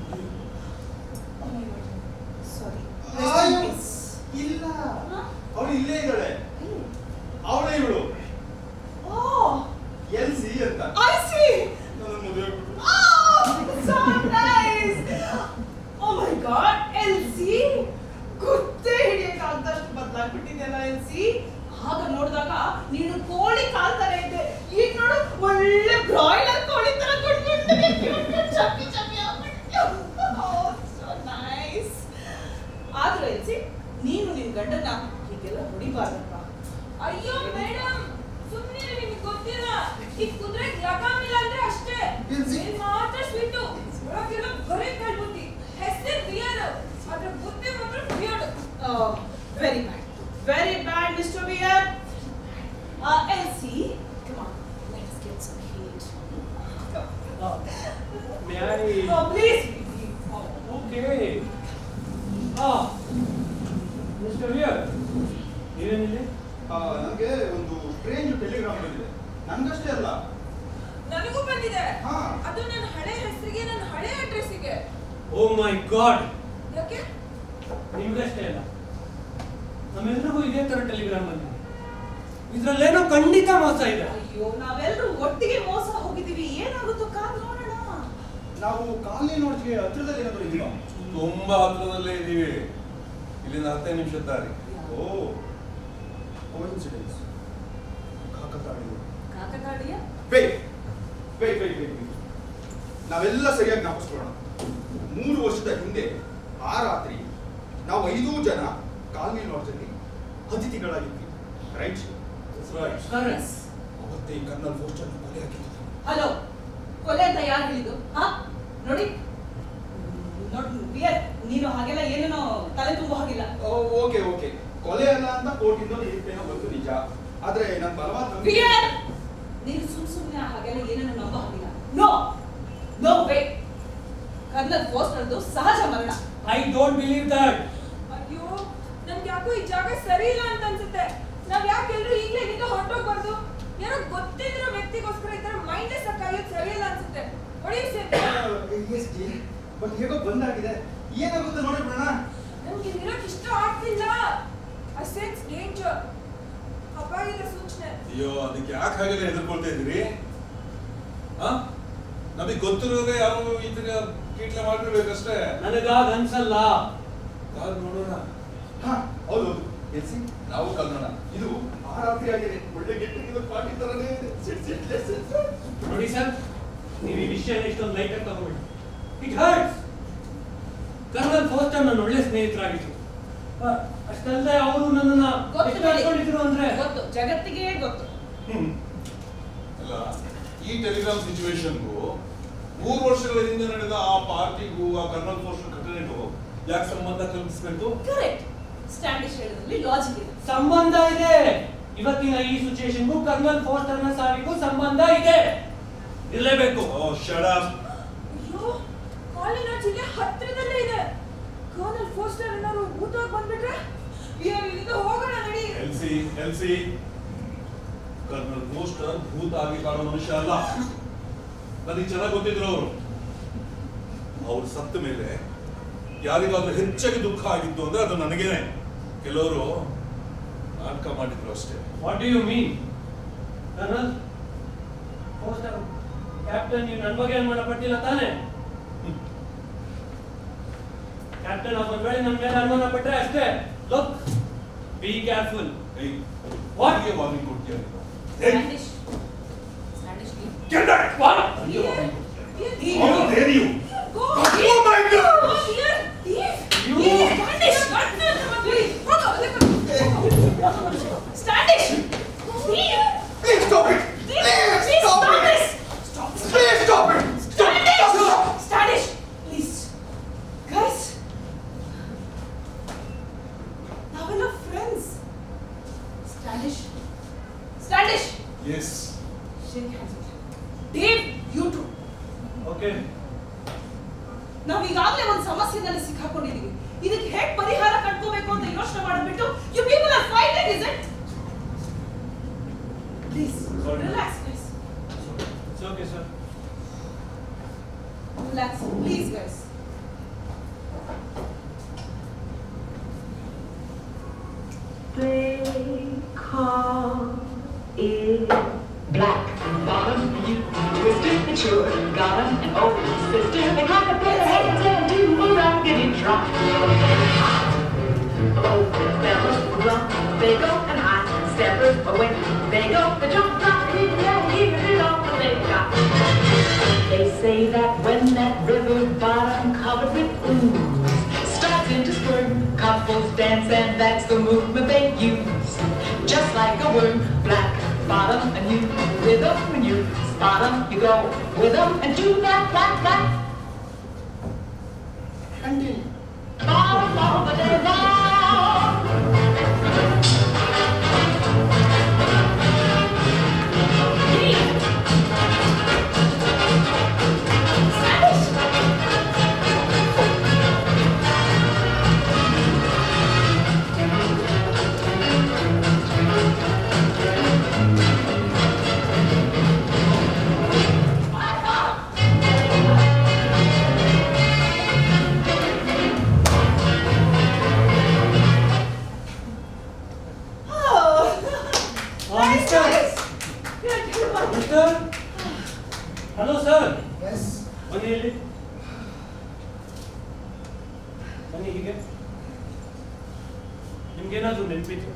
ಸಾರಿ ಅಯ್ಯೋ, ಇಲ್ಲ ಅವಳು ಇಲ್ಲೇ ಇದ್ದಾಳೆ ಅವಳೇ ಇವಳು ಓ ಎಲ್ ಸಿ ಅಂತ I see. ನನ್ನ ಮದುವೆ ಆಗ್ಬಿಟ್ರು. Oh, so nice. Oh my God, Elsie. ಗೊತ್ತೇ ಹಿಡಿಯಕ್ಕಾಗದಷ್ಟು ಬದಲಾಗ್ಬಿಟ್ಟಿದೆಯಲ್ಲ ಎಲ್ಸಿ ಆಗ ನೋಡಿದಾಗ ನೀನು ಕೋಳಿ ಕಾಲ್ ತರ ಇದ್ದೆ ಈಗ ನೋಡು ಒಳ್ಳೆ ಬ್ರಾಯ್ಲರ್ ಕೋಳಿ ತರ ಗುಂಡ್ಗುಂಡಿಗೆ cute cute ಚಪ್ಪಿ ಚಪ್ಪಿ ಆಗ್ಬಿಟ್ಟಿದ್ಯಾ. Oh, so nice. ಆದ್ರೆ ಎಲ್ಸಿ ನೀನು ನಿನ್ ಗಂಡನ ಹೀಗೆಲ್ಲ ಹೊಡಿಬಾರ್ದಪ್ಪ ಅಯ್ಯೋ ಮೇಡಮ್ ಸುಮ್ಮನೆ ನಿಮಗೆ ಗೊತ್ತಿಲ್ಲ ಈ ಕುದುರೆ ಲಗಾಮಿಲ್ಲ ಅಂದ್ರೆ ಅಷ್ಟೇ ಎಲ್ಸಿ? ನೀನ್ ಮಾತ್ರ ಸ್ವೀಟು ಒಳಗೆಲ್ಲ ಬರೀ ಕಳ್ಬುದ್ದಿ ಹೆಸರು ಬಿಯರ್ ಅದ್ರ ಬುದ್ಧಿ ಮಾತ್ರ beard Oh, very bad. Very bad, Mr. Beer. Uh, Elsie, come on, let's get some heat. May I? Oh, please. Oh, Okay. Ah, Mr. Weir, ನೀವೇನಿಲ್ಲಿ ಆ, ನನಗೆ ಒಂದು ಸ್ಟ್ರೇಂಜ್ ಟೆಲಿಗ್ರಾಮ್ ಬಂದಿದೆ ನನ್ಗಷ್ಟೇ ಅಲ್ಲ ನನಗೂ ಬಂದಿದೆ ಹಾ. ಅದು ನನ್ನ ಹಳೆ ಹೆಸರಿಗೆ ನನ್ನ ಹಳೆ ಅಡ್ರೆಸ್ಸಿಗೆ ಓ ಮೈ ಗಾಡ್ ಯಾಕೆ ನಿಮ್ಗಷ್ಟೇ ಅಲ್ಲ ನಮ್ಮೆಲ್ರಿಗೂ ಇದೇ ತರ ಟೆಲಿಗ್ರಾಮ್ ಬಂದಿದೆ ಇದ್ರಲ್ಲೇನೋ ಖಂಡಿತ ಮೋಸ ಇದೆ ಅಯ್ಯೋ ನಾವೆಲ್ಲರೂ ಒಟ್ಟಿಗೆ ಮೋಸ ಹೋಗಿದ್ದೀವಿ ಏನಾಗುತ್ತೋ ಕಾದ್ ನೋಡೋಣ ನಾವು ಕಾಲನಿ ನೋಡ್ತೀವಿ ಹತ್ರದಲ್ಲಿ ಏನಾದ್ರು ಇದೀವಾ ತುಂಬಾ ಹತ್ರದಲ್ಲೇ ಇದೀವಿ ಇಲ್ಲಿಂದ ಹತ್ತೈದು ನಿಮಿಷದ ದಾರಿ ಓ ಕೋಇನ್ಸಿಡೆನ್ಸ್ ಕಾಕತಾಳಿ ಕಾಕತಾಡಿಯ ವೇಟ್ ವೇಟ್ ವೇಟ್ ವೇಟ್ ನಾವೆಲ್ಲ ಸರಿಯಾಗಿ ಜ್ಞಾಪಿಸ್ಕೊಳ್ಳೋಣ ಮೂರು ವರ್ಷದ ಹಿಂದೆ ಆ ರಾತ್ರಿ ನಾವು ಐದು ಜನ ಕಾಲನಿ ಲಾಡ್ಜಲ್ಲಿ ಅತಿಥಿಗಳಾಗಿದ್ವಿ ರೈಟ್ Correct. ಅವತ್ತೇ ಕರ್ನಲ್ ಫೋಸ್ಟರ್ ಕೊಲೆ ಹಾಕಿದ್ದು ಹಲೋ ಕೊಲೆ ಅಂತ ಯಾರು ಹೇಳಿದ್ದು ಹಾ ನೋಡಿ ನೋಡಿ ಬಿಯರ್ ನೀನು ಹಾಗೆಲ್ಲ ಏನೇನೋ ತಲೆ ತುಂಬೋ ಹಾಗಿಲ್ಲ ಓಕೆ ಓಕೆ ಕೊಲೆ ಅಲ್ಲ ಅಂತ ಕೋರ್ಟಿಂದ ಏನೋ ಬಂತು ನಿಜ ಆದ್ರೆ ನನ್ನ ಬಲವಾದ ನಂಬಿಕೆ- ಬಿಯರ್ ನೀನು ಸುಮ್ ಸುಮ್ನೆ ಹಾಗೆಲ್ಲ ಏನೇನೋ ನಂಬೋ ಹಾಗಿಲ್ಲ ನೋ ನೋ ವೇ ಕರ್ನಲ್ ಪೋಸ್ಟರ್ದು ಸಹಜ ಮರಣ ಐ ಡೋಂಟ್ ಬಿಲೀವ್ ದಟ್ ಅಯ್ಯೋ ನಮ್ಗೆ ಯಾಕೋ ಈ ಜಾಗ ಸರಿ ಇಲ್ಲ ಅಂತ ಅನ್ಸುತ್ತೆ ನಾವ್ ಯಾಕೆ ಎಲ್ರು ಈಗ್ಲೇ ಇಲ್ಲಿಂದ ಹೊರಟೋಗ್ಬಾರ್ದು ಯಾರೋ ಗೊತ್ತಿದ್ರೋ ವ್ಯಕ್ತಿಗೋಸ್ಕರ ಈ ತರ ಮೈಂಡ್ ಸಾಕಾಗಿದ್ ಸರಿ ಇಲ್ಲ ಅನ್ಸುತ್ತೆ ಹೊಡಿಯು ಸರ್ ಎಸ್ ಜಿ ಬಟ್ ಹೇಗೋ ಬಂದಾಗಿದೆ ಏನಾಗುತ್ತೆ ನೋಡಿ ಬಿಡೋಣ ನಮ್ಗೆ ಇಲ್ಲಿರೋಕ್ ಇಷ್ಟ ಆಗ್ತಿಲ್ಲ ಐ ಸೆನ್ಸ್ ಡೇಂಜರ್ ಅಪಾಯದ ಸೂಚನೆ ಅಯ್ಯೋ ಅದಕ್ಕೆ ಯಾಕೆ ಹಾಗೆಲ್ಲ ಹೆದರ್ಕೊಳ್ತಾ ಇದ್ದೀರಿ ಆ ನಮಗೆ ಗೊತ್ತಿರೋದೇ ಯಾರು ಈ ತರ ಕೀಟ್ಲೆ ಮಾಡಿರ್ಬೇಕಷ್ಟೇ ನನಗಾಗ ಅನ್ಸಲ್ಲ ಕಾದ್ ನೋಡೋಣ ಹಾ ಹೌದು ಹೌದು ಎಲ್ಸಿ ನಾವು ಕಲ್ನೋಣ ಇದು ಆ ರಾತ್ರಿ ಆಗಿದೆ ಒಳ್ಳೆ ಗೆಟ್ಟಿಗೆ ಪಾರ್ಟಿ ತರನೇ ಇದೆ ಸಿಟ್ ಸಿಟ್ ಲೆಸ್ ಸಿಟ್ ನೋಡಿ ಸರ್ ನೀವು ಈ ವಿಷಯ ಇಷ್ಟೊಂದು ಲೈಟ್ ಆಗಿ ತಗೊಳ್ಳಿ ಇಟ್ ಹರ್ಟ್ಸ್ ಕರ್ನಲ್ ಫೋಸ್ಟರ್ ನನ್ನ ಒಳ್ಳೆ ಸ್ನೇಹಿತರಾಗಿದ್ರು ಆ, ಅಷ್ಟಲ್ಲದೆ ಅವರು ನನ್ನನ್ನ ಗೊತ್ತು ಎಷ್ಟು ಬಿಡಿ. ಹಚ್ಕೊಂಡಿದ್ರು ಅಂದ್ರೆ ಗೊತ್ತು ಜಗತ್ತಿಗೆ ಗೊತ್ತು ಹ್ಮ್. ಅಲ್ಲ ಈ ಟೆಲಿಗ್ರಾಮ್ ಸಿಚುವೇಶನ್ಗೂ ಮೂರು ವರ್ಷಗಳ ಹಿಂದೆ ನಡೆದ ಆ ಪಾರ್ಟಿಗೂ ಆ ಕರ್ನಲ್ ಪೋಸ್ಟರ್ ಘಟನೆಗೂ ಯಾಕೆ ಸಂಬಂಧ ಕಲ್ಪಿಸ್ಬೇಕು ಕರೆಕ್ಟ್ ಸ್ಟ್ಯಾಂಡಿಶ್ ಹೇಳೋದ್ರಲ್ಲಿ ಲಾಜಿಕ್ ಇದೆ ಸಂಬಂಧ ಇದೆ ಇವತ್ತಿನ ಈ ಸಿಚುಯೇಷನ್ಗೂ ಕರ್ನಲ್ ಫೋಸ್ಟರ್ನ ಸಾವಿಗೂ ಸಂಬಂಧ ಇದೆ ಇರಲೇಬೇಕು ಓ ಶಡ ಅಯ್ಯೋ ಕಾಲಿನ ಜಿಲ್ಲೆ ಹತ್ತಿರದಲ್ಲೇ ಇದೆ ಕರ್ನಲ್ ಫೋಸ್ಟರ್ ಏನಾದ್ರು ಊಟಕ್ಕೆ ಬಂದ್ಬಿಟ್ರೆ ಇವ್ರು ಇಲ್ಲಿಂದ ಹೋಗೋಣ ನಡಿ ಎಲ್ಸಿ ಎಲ್ಸಿ ಕರ್ನಲ್ ಪೋಸ್ಟರ್ ಭೂತ ಆಗಿ ಕಾಣೋ ಮನುಷ್ಯ ಅಲ್ಲ ನನಗೆ ಚೆನ್ನಾಗಿ ಗೊತ್ತಿದ್ರು ಅವರು ಅವ್ರು ಸತ್ತ ಮೇಲೆ ಯಾರಿಗಾದ್ರೂ ಹೆಚ್ಚಾಗಿ ದುಃಖ ಆಗಿತ್ತು ಅಂದ್ರೆ ಅದು ನನಗೇನೆ ಕೆಲವರು ನಾಟಕ ಮಾಡಿದ್ರು ಅಷ್ಟೇ what do you mean Colonel Foster captain ನೀವು ನನ್ನ ಬಗ್ಗೆ ಅನುಮಾನ ಪಟ್ಟಿಲ್ಲ ತಾನೆ ಕ್ಯಾಪ್ಟನ್ ಒಬ್ಬ ವೇಳೆ ನನ್ನ ಮೇಲೆ ಅನುಮಾನ ಪಟ್ರೆ ಅಷ್ಟೇ ಲುಕ್ ಬಿ ಕೇರ್ಫುಲ್ ಏಯ್ What? ವಾಟ್ಗೆ ವಾರ್ನಿಂಗ್ ಕೊಡ್ತೀಯ ನೀನು? ಏಯ್, ಸ್ಟ್ಯಾಂಡಿಶ್ ಸ್ಟ್ಯಾಂಡಿಶ್ get back! What? ಹಂಗೆ warning ಕೊಡ್ತೀಯ? Dear, How dare you? go Oh my God! Go here, dear. You- Dear, Standish, not the- please, ಹೋಗು, ಅದಕ್ಕೆ- Standish Please stop it! Please stop okay ನಾವ್ ಈಗಾಗಲೇ ಒಂದು ಸಮಸ್ಯೆನಲ್ಲಿ ಸಿಕ್ಕಾಕೊಂಡಿದೀವಿ ಇದಕ್ಕೆ ಹೇಗ್ ಪರಿಹಾರ ಕಂಡ್ಕೋಬೇಕು ಅಂತ ಯೋಚನೆ ಮಾಡ್ಬಿಟ್ಟು you people are fighting is it please Sorry. Relax please it's okay sir relax please guys They call it black bottom. You twisted the children, got 'em an old sister. They clap their hands and do a raggedy trot. Oh, fellas run, they go and high steppers away. They go, they jump right in and hear it all that they got. They say that when that river bottom covered with ooze starts into squirm, couples dance and that's the movement they use. Just like a worm, black bottom and you with them when you spot 'em, you go with them and do that black black continue bottom all the day long. Mister mister hello sir yes ಬನ್ನಿ ಇಲ್ಲಿ ಬನ್ನಿ ಹೀಗೆ ನಿಮ್ಗೇನಾದ್ರೂ ನೆನಪಿತ್ತು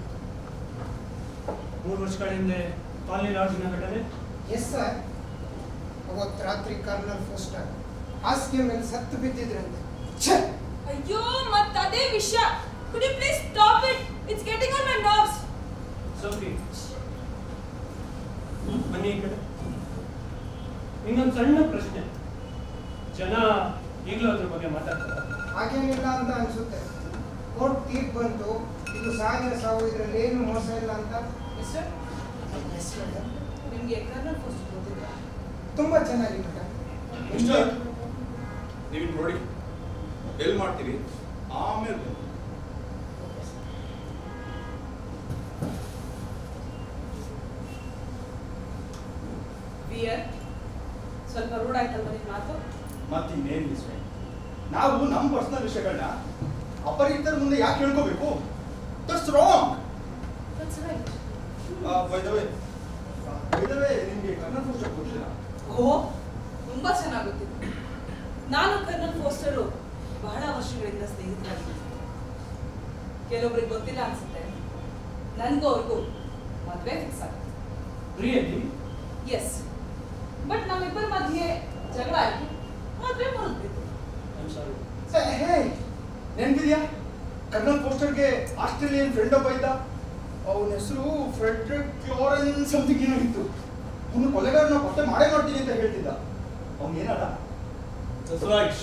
ಮೂರು ವರ್ಷಗಳ ಹಿಂದೆ ಕಾಲನಿ ಲಾಡ್ಜಿನ ಘಟನೆ ಎಸ್ ಸರ್ ಅವತ್ತು ರಾತ್ರಿ ಕರ್ನಲ್ ಫೋಸ್ಟರ್ ಹಾಸಿಗೆ ಮೇಲೆ ಸತ್ತು ಬಿದ್ದಿದ್ರಂತೆ ಛೆ! ಅಯ್ಯೋ ಮತ್ ಅದೇ ವಿಷಯ could you please stop it it's getting on my nerves Sophie ಬನ್ನಿ ಈ ಕಡೆ ಇನ್ನೊಂದು ಸಣ್ಣ ಪ್ರಶ್ನೆ ಜನ ಈಗಲೂ ಅದ್ರ ಬಗ್ಗೆ ಮಾತಾಡ್ತಾರೆ ಹಾಗೇನಿಲ್ಲ ಅಂತ ಅನ್ಸುತ್ತೆ ಕೋರ್ಟ್ ತೀರ್ಪು ಬಂತು ಇದು ಸಹಜ ಸಾವು ಇದರಲ್ಲಿ ಏನು ಮೋಸ ಇಲ್ಲ ಅಂತ ಮಿಸ್ಟರ್ ಎಸ್ ಮೇಡಮ್ ನಿಮ್ಗೆ ಕರ್ನಲ್ ಪೋಸ್ಟ್ ಗೊತ್ತಿಲ್ಲ ತುಂಬಾ ಚೆನ್ನಾಗಿ ಮೇಡಮ್ ಮಿಸ್ಟರ್ ನೀವು ನೋಡಿ ಎಲ್ಲಿ ಮಾಡ್ತೀವಿ ಆಮೇಲೆ ಬನ್ನಿ. ವಿಯರ್ ಸ್ವಲ್ಪ ರೂಢ ಆಯ್ತಲ್ವ ನಿಮ್ಮ ಮಾತು ಮತ್ತೆ ಇನ್ನೇನು ವಿಷಯ ನಾವು ನಮ್ಮ ಪರ್ಸನಲ್ ವಿಷಯಗಳನ್ನ ಅಪರಿಚಿತರ ಮುಂದೆ ಯಾಕೆ ಹೇಳ್ಕೋಬೇಕು that's wrong that's right by the way by the way ನಿಮಗೆ ಕನ್ನಡ ಪುಸ್ತಕ ಗೊತ್ತಿಲ್ಲ ಓ ತುಂಬಾ ಚೆನ್ನಾಗಿ ಗೊತ್ತಿದೆ ನಾನು ಕರ್ನಲ್ ಫೋಸ್ಟರು ಬಹಳ ವರ್ಷಗಳಿಂದ ಸ್ನೇಹಿತರಾಗಿದ್ದೀನಿ ಕೆಲವೊಬ್ರಿಗೆ ಗೊತ್ತಿಲ್ಲ ಅನ್ಸುತ್ತೆ ನನಗೂ ಅವ್ರಿಗೂ ಮದುವೆ ಫಿಕ್ಸ್ ಆಗಿದೆ ರಿಯಲಿ ಎಸ್ ಬಟ್ ನಮ್ಮಿಬ್ಬರ ಮಧ್ಯೆ ಜಗಳ ಆಯ್ತು ಮದುವೆ ಮುರಿದ್ಬಿಟ್ಟು ಐಮ್ ಸಾರಿ ಹೇ ನೆನಪಿದ್ಯಾ ಕರ್ನಲ್ ಪೋಸ್ಟರ್ಗೆ ಆಸ್ಟ್ರೇಲಿಯನ್ ಫ್ರೆಂಡ್ ಒಬ್ಬ ಇದ್ದ ಅವನ ಹೆಸರು ಫ್ರೆಡ್ರಿಕ್ ಫ್ಲೋರೆನ್ ಸಮಥಿಂಗ್ ಏನೋ ಇತ್ತು ಅವನು ಕೊಲೆಗಾರನ ಪತ್ತೆ ಮಾಡೇ ಮಾಡ್ತೀನಿ ಅಂತ ಹೇಳ್ತಿದ್ದ ಅವ್ನು ಏನಲ್ಲ ರೈಟ್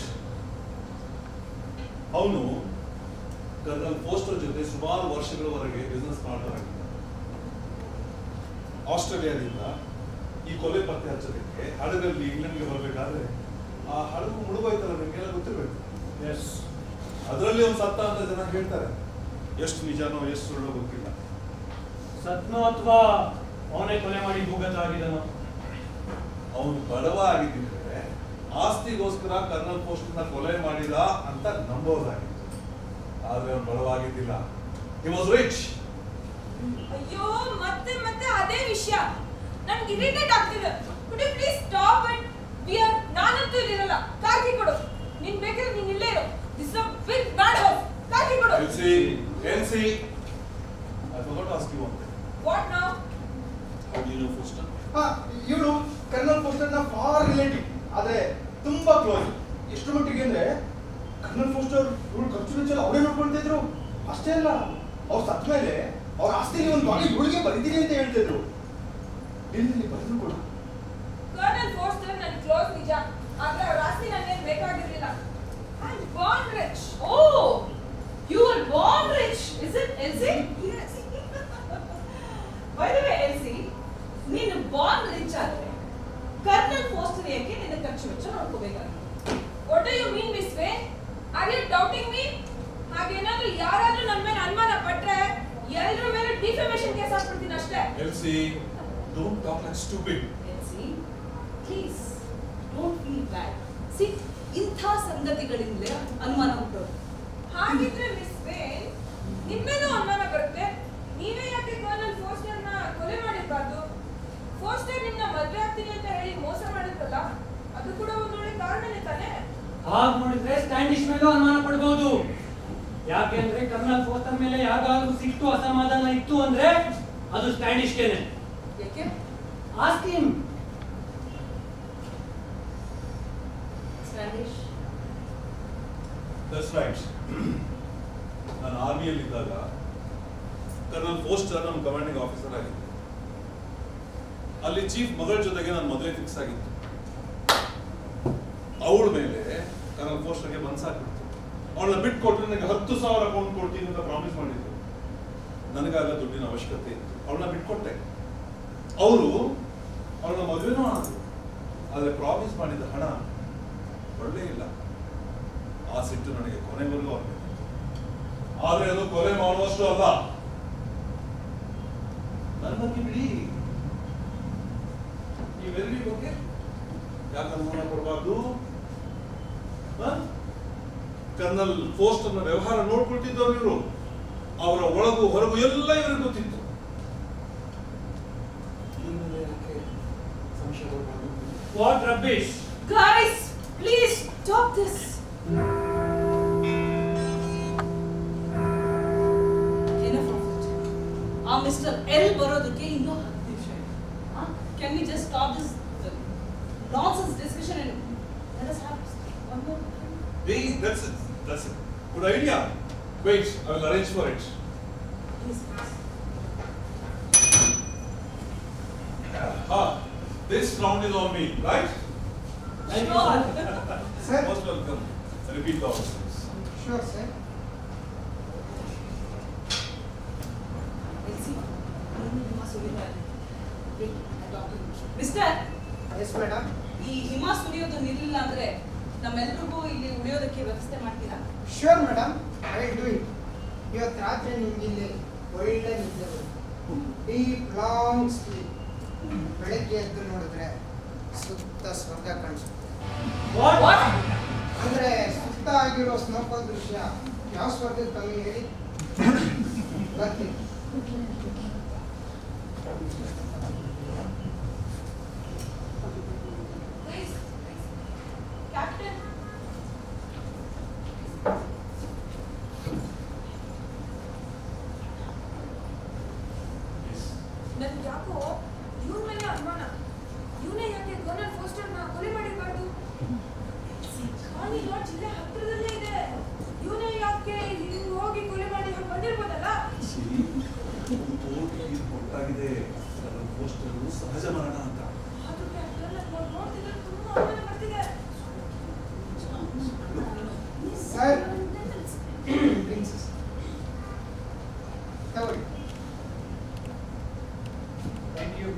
ಅವನು ಕರ್ನಲ್ ಪೋಸ್ಟರ್ ಜೊತೆ ಸುಮಾರು ವರ್ಷಗಳವರೆಗೆ ಬಿಸ್ನೆಸ್ ಪಾರ್ಟ್ನರ್ ಆಗಿದ್ದ ಆಸ್ಟ್ರೇಲಿಯಾದಿಂದ ಈ ಕೊಲೆ ಪತ್ತೆ ಹಚ್ಚೋದಕ್ಕೆ ಹಡಗಲ್ಲಿ ಇಂಗ್ಲೆಂಡ್ಗೆ ಬರಬೇಕಾದ್ರೆ ಆ ಹಡಗು ಮುಳುಗೋಯ್ತಲ್ಲ ನಿಮಗೆಲ್ಲ ಗೊತ್ತಿರಬೇಕು ಎಸ್ ಅದರಲ್ಲಿ ಒಂದು ಸತ್ತ ಅಂತ ಜನ ಹೇಳ್ತಾರೆ ಎಷ್ಟು ನಿಜನೋ ಎಷ್ಟು ಸುಳ್ಳು ಗೊತ್ತಿಲ್ಲ ಸತ್ನೋ ಅಥವಾ ಅವನೇ ಕೊಲೆ ಮಾಡಿ ಭೂಗತ ಆಗಿದನೋ ಅವನು ಬಡವ ಆಗಿದ್ದಿದ್ರೆ ಆಸ್ತಿಗೋಸ್ಕರ ಕರ್ನಲ್ ಪೋಸ್ಟ್ ಕೊಲೆ ಮಾಡಿದ ಅಂತ ನಂಬೋದಾಗಿತ್ತು ಆದ್ರೆ ಅವನು ಬಡವ ಆಗಿದ್ದಿಲ್ಲ ಹಿ ವಾಸ್ ರಿಚ್ ಅಯ್ಯೋ ಮತ್ತೆ ಮತ್ತೆ ಅದೇ ವಿಷಯ ನನ್ಗೆ ಇರಿಟೇಟ್ ಆಗ್ತಿದೆ could you please stop it Weir ನಾನಂತೂ ಇಲ್ಲಿರಲ್ಲ ಕಾಕಿ ಕೊಡು ನೀನ್ ಬೇಕಾದ್ರೆ ನೀನ್ ಇಲ್ಲೇ ಇರು this a big bad house ಕಾಕಿ ಕೊಡು Elsie Elsie I forgot ask you one what now how do you know Foster ಇವಳು ಕರ್ನಲ್ ಪೋಸ್ಟರ್ನ ಫಾರ್ ರಿಲೇಟಿವ್ ಆದ್ರೆ ತುಂಬಾ ಕ್ಲೋಸ್ ಎಷ್ಟು ಮಟ್ಟಿಗೆ ಅಂದ್ರೆ ಕರ್ನಲ್ ಪೋಸ್ಟರ್ ಇವಳು ಖರ್ಚು ವೆಚ್ಚ ಅವರೇ ನೋಡ್ಕೊಳ್ತಾ ಇದ್ರು ಅಷ್ಟೇ ಅಲ್ಲ ಅವ್ರು ಸತ್ತ ಮೇಲೆ ಅವ್ರ ಆಸ್ತಿಲಿ ಒಂದು ಭಾಗ ಇವಳಿಗೆ ಬರೀತೀನಿ ಅಂತ ಹೇಳ್ತಿದ್ರು ಬಿಲ್ನಲ್ಲಿ ಬರೆದ್ರು ಕೂಡ ಕರ್ನಲ್ ಫೋರ್ಸ್ಟರ್ ನನ್ ಕ್ಲೋಸ್ ನಿಜ ಆದ್ರೆ ಅವ್ರ ಆಸ್ತಿ ನನಗೆ ಬೇಕಾಗಿರ್ಲಿಲ್ಲ I born rich oh you are born rich is it Elsie by the way Elsie ನೀನು ಬಾರ್ನ್ ರಿಚ್ ಆದ್ರೆ ಕರ್ನಲ್ ಫೋಸ್ಟರ್ ಯಾಕೆ ನಿನ್ನ ಖರ್ಚು ವೆಚ್ಚ ನೋಡ್ಕೋಬೇಕಾಗುತ್ತೆ what you mean miss Wayne are you doubting me ಹಾಗೇನಾದ್ರೂ ಯಾರಾದ್ರೂ ನನ್ನ ಮೇಲೆ ಅನುಮಾನ ಪಟ್ರೆ ಎಲ್ಲರ ಮೇಲೆ ಡಿಫಮೇಷನ್ ಕೇಸ್ ಹಾಕ್ಬಿಡ್ತೀನಿ ಅಷ್ಟೇ Elsie don't talk like stupid Elsie please don't feel bad see ಇಂಥ ಸಂಗತಿಗಳಿಂದಲೇ ಅನುಮಾನ ಹುಟ್ಟೋದು ಹಾಗಿದ್ರೆ ಮಿಸ್ ವೇ ನಿಮ್ಮೇನೂ ಅನುಮಾನ ಬರುತ್ತೆ ನೀವೇ ಯಾಕೆ ಕರ್ನಲ್ ಫೋಸ್ಟರ್ನ ಕೊಲೆ ಮಾಡಿರ್ಬಾರ್ದು ಫೋಸ್ಟರ್ ನಿಮ್ನ ಮದ್ವೆ ಆಗ್ತೀನಿ ಅಂತ ಹೇಳಿ ಮೋಸ ಮಾಡಿದ್ರಲ್ಲ ಅದು ಕೂಡ ಒಂದು ಒಳ್ಳೆ ಕಾರಣನೇ ತಾನೇ ಹಾಗೆ ನೋಡಿದ್ರೆ ಸ್ಟ್ಯಾಂಡಿಶ್ ಮೇಲೂ ಅನುಮಾನ ಪಡ್ಬೋದು ಯಾಕೆಂದ್ರೆ ಕರ್ನಲ್ ಫೋಸ್ಟರ್ ಮೇಲೆ ಯಾವ್ದಾದ್ರು ಸಿಟ್ಟು ಅಸಮಾಧಾನ ಇತ್ತು ಅಂದ್ರೆ ಅದು ಸ್ಟ್ಯಾಂಡಿಶ್ಗೆನೆ ಯಾಕೆ ask him Standish that's right ನಾನು ಆರ್ಮಿಯಲ್ಲಿ ಇದ್ದಾಗ ಕರ್ನಲ್ ಪೋಸ್ಟರ್ ನಮ್ಮ ಕಮಾಂಡಿಂಗ್ ಆಫೀಸರ್ ಆಗಿದ್ದೆ ಅಲ್ಲಿ ಚೀಫ್ ಮಗಳ ಜೊತೆಗೆ ನನ್ನ ಮದುವೆ ಫಿಕ್ಸ್ ಆಗಿತ್ತು ಅವಳ ಮೇಲೆ ಕರ್ನಲ್ ಪೋಸ್ಟರ್ಗೆ ಮನ್ಸಾಗ್ಬಿಡ್ತು ಅವಳನ್ನ ಬಿಟ್ಕೊಟ್ರೆ ನನಗೆ ಹತ್ತು ಸಾವಿರ ಅಕೌಂಟ್ ಕೊಡ್ತೀನಿ ಅಂತ ಪ್ರಾಮಿಸ್ ಮಾಡಿದ್ರು ನನಗಾಗ ದುಡ್ಡಿನ ಅವಶ್ಯಕತೆ ಇತ್ತು ಅವಳನ್ನ ಬಿಟ್ಕೊಟ್ಟೆ ಅವರು ಅವಳನ್ನ ಮದುವೆನೂ ಆದ್ರು ಆದರೆ ಪ್ರಾಮಿಸ್ ಮಾಡಿದ ಹಣ ಒಳ್ಳೆ ಇಲ್ಲ ಆ ಸಿಟ್ಟು ನನಗೆ ಕೊನೆವರೆಗೂ ಅವ್ರ ಮೇಲೆ ಇತ್ತು. ಆದ್ರೆ ಅದು ಕೊಲೆ ಮಾಡುವಷ್ಟು ಅಲ್ಲ ನನ್ನ ಬಗ್ಗೆ ಬಿಡಿ ನೀವೆಲ್ಲಿ ಬಗ್ಗೆ ಯಾಕೆ ಅನುಮಾನ ಕೊಡಬಾರ್ದು ಕರ್ನಲ್ ಪೋಸ್ಟ್ ಅನ್ನ ವ್ಯವಹಾರ ನೋಡ್ಕೊಳ್ತಿದ್ದವ್ರು ಇವರು ಅವರ ಒಳಗು ಹೊರಗು ಎಲ್ಲ ಇವ್ರಿಗೆ ಗೊತ್ತಿತ್ತು ಇನ್ನು ಯಾಕೆ ಸಂಶಯ ಪಡ್ಬಾರ್ದು? What rubbish guys please stop this enough of it ah mister L ಬರೋದಕ್ಕೆ ಇನ್ನೂ ಹತ್ತು ನಿಮಿಷ can we just stop this nonsense discussion and let us have one more Hey, that's it. That's it. Good idea. Wait, I will arrange for it. Please please Ah, this round is on me, right? Sir? Most welcome. Repeat the officers. Sure, sir. Mister Yes, madam. ಈ ಹಿಮ ಸುರಿಯೋದು ನಿಲ್ಲಿಲ್ಲ ಅಂದ್ರೆ ನಮ್ಮೆಲ್ರಿಗೂ ಇಲ್ಲಿ ಉಳಿಯೋದಕ್ಕೆ ವ್ಯವಸ್ಥೆ ಮಾಡ್ತೀರಾ Sure, madam. I will do it. ಇವತ್ತು ರಾತ್ರಿ ನಿಮ್ಗೆ ಇಲ್ಲಿ ಒಳ್ಳೆ ನಿದ್ದೆ ಬರುತ್ತೆ ಡೀಪ್ ಲಾಂಗ್ ಸ್ಲೀಪ್ ಬೆಳಗ್ಗೆ ಎದ್ದು ನೋಡಿದ್ರೆ ಸುತ್ತ ಸ್ವರ್ಗ ಕಾಣಿಸುತ್ತೆ ವಾಟ್ ಅಂದ್ರೆ ಸುತ್ತ ಆಗಿರೋ ಸ್ನೋಫಾಲ್ ದೃಶ್ಯ ಯಾವ ಸ್ವರ್ಗದ ಕಮ್ಮಿ ಹೇಳಿ ಬರ್ತೀನಿ ಕ್ಯಾಪ್ಟನ್ Yes. ನನ್ಗೆ ಯಾಕೋ ಇವ್ರ ಮೇಲೆ ಅನುಮಾನ ಇವನೇ ಯಾಕೆ ಕರ್ನಲ್ ಫೋಸ್ಟರ್ನ ಕೊಲೆ ಮಾಡಿರ್ಬಾರ್ದು ಖಾಲಿ ಲಾಡ್ಜ್ ಇಲ್ಲೇ ಹತ್ರದಲ್ಲೇ ಇದೆ ಇವನೇ ಯಾಕೆ ಹಿಂಗ್ ಹೋಗಿ ಕೊಲೆ ಮಾಡಿ ಹಾಗೆ ಬಂದಿರ್ಬೋದಲ್ಲ See, ಕೋರ್ಟ್ ಕೊಟ್ಟಾಗಿದೆ ಅದರ ಪೋಸ್ಟರ್ ಸಹಜ ಮರಣ ಅಂತ ಆದ್ರೂ ಕ್ಯಾಪ್ಟನ್ ನಾನು ನೋಡ್ತಿದ್ರೆ ತುಂಬಾ ಅನುಮಾನ ಬರ್ತಿದೆ ಸರ್ ಪ್ರಿನ್ಸಸ್ ತಗೊಳ್ಳಿ ಥ್ಯಾಂಕ್ ಯು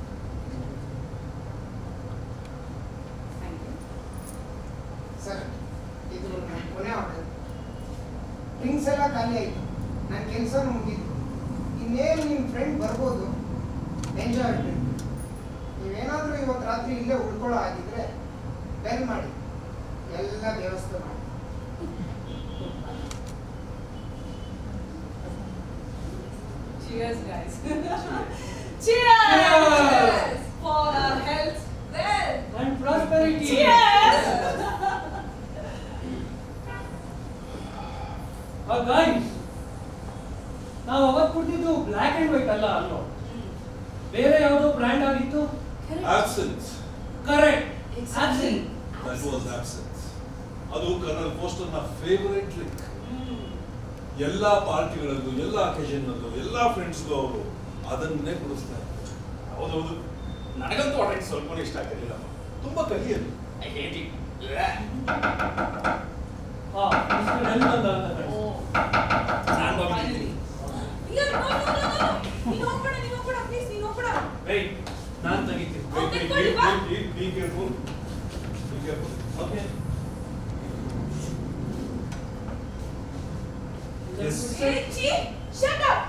ಸರ್ ಇದು ನನ್ನ ಕೊನೆ ಆರ್ಡರ್ ಡ್ರಿಂಕ್ಸ್ ಎಲ್ಲ ಖಾಲಿ ಆಯಿತು ನನ್ನ ಕೆಲಸ ಮುಗೀತು ಇನ್ನೇನು ನಿಮ್ಮ ಫ್ರೆಂಡ್ ಬರ್ಬೋದು ಎಂಜಾಯ್ ಡ್ರಿಂಕ್ ನೀವೇನಾದರೂ ಇವತ್ತು ರಾತ್ರಿ ಇಲ್ಲೇ ಉಳ್ಕೊಳ್ಳೋ ಆಗಿದ್ರೆ ಬೆಲ್ ಮಾಡಿ ಎಲ್ಲ ವ್ಯವಸ್ಥೆ ಮಾಡಿ Cheers, guys. Cheers! Cheers! For our health. Well and prosperity Cheers! Guys ನಾವು ಅವತ್ತು ಕೊಟ್ಟಿದ್ದು ಬ್ಲ್ಯಾಕ್ ಅಂಡ್ ವೈಟ್ ಅಲ್ಲ ಅಲ್ಲೋ ಬೇರೆ ಯಾವುದೋ ಬ್ರ್ಯಾಂಡ್ ಆಗಿತ್ತು Absent. Correct Exactly. That was absent. ಅದು ಕರ್ನಲ್ ಪೋಸ್ಟರ್ನ ಫೇವರೇಟ್ ಡ್ರಿಂಕ್ ಎಲ್ಲ ಪಾರ್ಟಿಗಳಲ್ಲೂ ಎಲ್ಲ ಅಕೇಶನ್ನಲ್ಲೂ ಎಲ್ಲ ಫ್ರೆಂಡ್ಸ್ಗೂ ಅವರು ಅದನ್ನೇ ಕುಡಿಸ್ತಾರೆ ಹೌದೌದು ನನಗಂತೂ ಆ ಡ್ರಿಂಕ್ ಸ್ವಲ್ಪ ಇಷ್ಟ ಆಗಿರಲಿಲ್ಲ ತುಂಬಾ ಕಹಿಯದು ಐ ಹೇಟ್ ಇಟ್ ಹಾ ಮಿಸ್ಟರ್ ಎಲ್ ಬಂದ ಅಂತ ಕಾಣಿಸ್ತು. Oh, ನಾನು finally. ಇಲ್ಲ ನೋ ನೋ ನೋ ನೋ ನೀನು ಹೋಗ್ಬೇಡ ನೀನು ಹೋಗ್ಬೇಡ ಪ್ಲೀಸ್ ನೀನು ಹೋಗ್ಬೇಡ ವೇಯ್ ನಾನ್ ತೆಗಿತೀನಿ Wait, wait, wait, wait, Be, be careful. Be careful. Okay. Yes. Hey, Chi, shut up!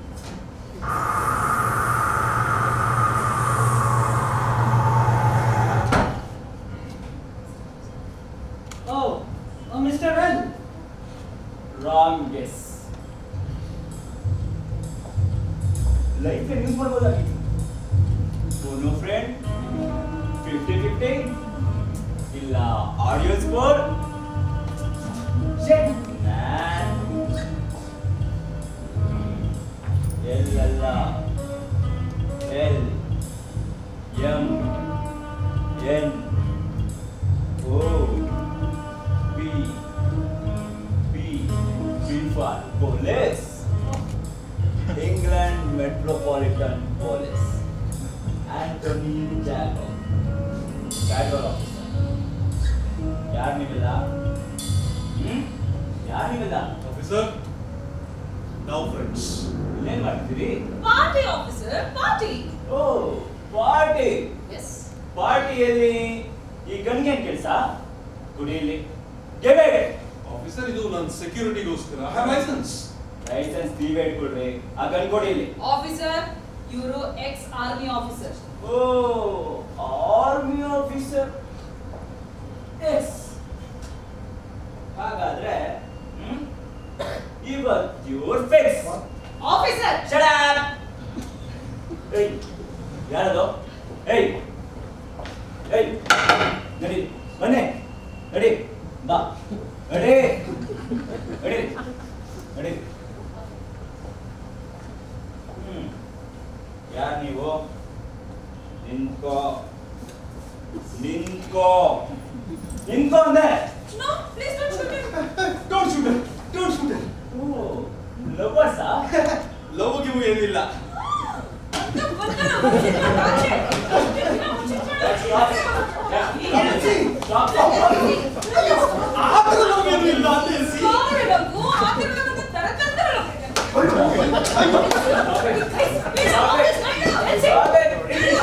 Oh, oh, Mr. Ren. Wrong guess life use ಮಾಡ್ಬೋದಾಗಿತ್ತು ಸೋನು ಫ್ರೆಂಡ್ ಫಿಫ್ಟಿ ಫಿಫ್ಟಿ ಇಲ್ಲ ಆಡಿಯೋ ಸ್ಕೋರ್ ಎಲ್ಲಲ್ಲ L M N O B B. B for Police. England Metropolitan Police. Anthony Jago. Jago officer. ಯಾರು ನೀವೆಲ್ಲ ಹ್ಮ್ ಯಾರು ನೀವೆಲ್ಲ Officer, now friends. ಇಲ್ಲೇನ್ ಮಾಡ್ತೀರಿ party officer party oh party yes ಪಾರ್ಟಿಯಲ್ಲಿ ಈ ಗನ್ಗೇನ್ ಕೆಲಸ ಕುಡಿಯಲ್ಲಿ ಗೆವೆ Officer, ಇದು ನನ್ನ ಸೆಕ್ಯೂರಿಟಿಗೋಸ್ಕರ ಐ ಹ್ಯಾವ್ ಲೈಸೆನ್ಸ್ ಲೈಸೆನ್ಸ್ ನೀವೇ ಇಟ್ಕೊಡ್ರಿ ಆ ಗನ್ ಕೊಡಿ ಇಲ್ಲಿ ಆಫೀಸರ್ ಇವರು ex army officer oh army officer yes ಹಾಗಾದ್ರೆ ಹ್ಮ್? ಇವತ್ತು ಯುವರ್ ಫಿಕ್ಸ್ ಆಫೀಸರ್ ಶಟ್ ಏಯ್ ಯಾರದು ಏಯ್ ಏಯ್ ನಡಿ ಬನ್ನಿ ನಡಿ ಬಾ ನಡಿ ನಡಿ ನಡಿ ಹ್ಮ್ ಯಾರು ನೀವು ನಿಂತ್ಕೋ ನಿಂತ್ಕೋ ನಿಂತ್ಕೋ ಅಂದೆ No, please don't shoot him. Don't shoot don't shoot oh ಲವರ್ಸಾ ಲವ್ ಗಿವ್ ಏನಿಲ್ಲ ಅಂತ ಬಂದಲ್ಲ, ಮುಚ್ಚಿಟ್ಟ ಆಚೆ. ಮುಚ್ಚಿಟ್ಟ, ಮುಚ್ಚಿಟ್ಟ. ಆ ಥರ ಲವ್ ಏನು ಇಲ್ಲ ಅಂತ ಎಸಿ Sorry, ರಘು, ಆ ಥರ ನನ್ನನ್ನ ತರಕಂತಾರಲ್ಲ. Please, please, office, let's see.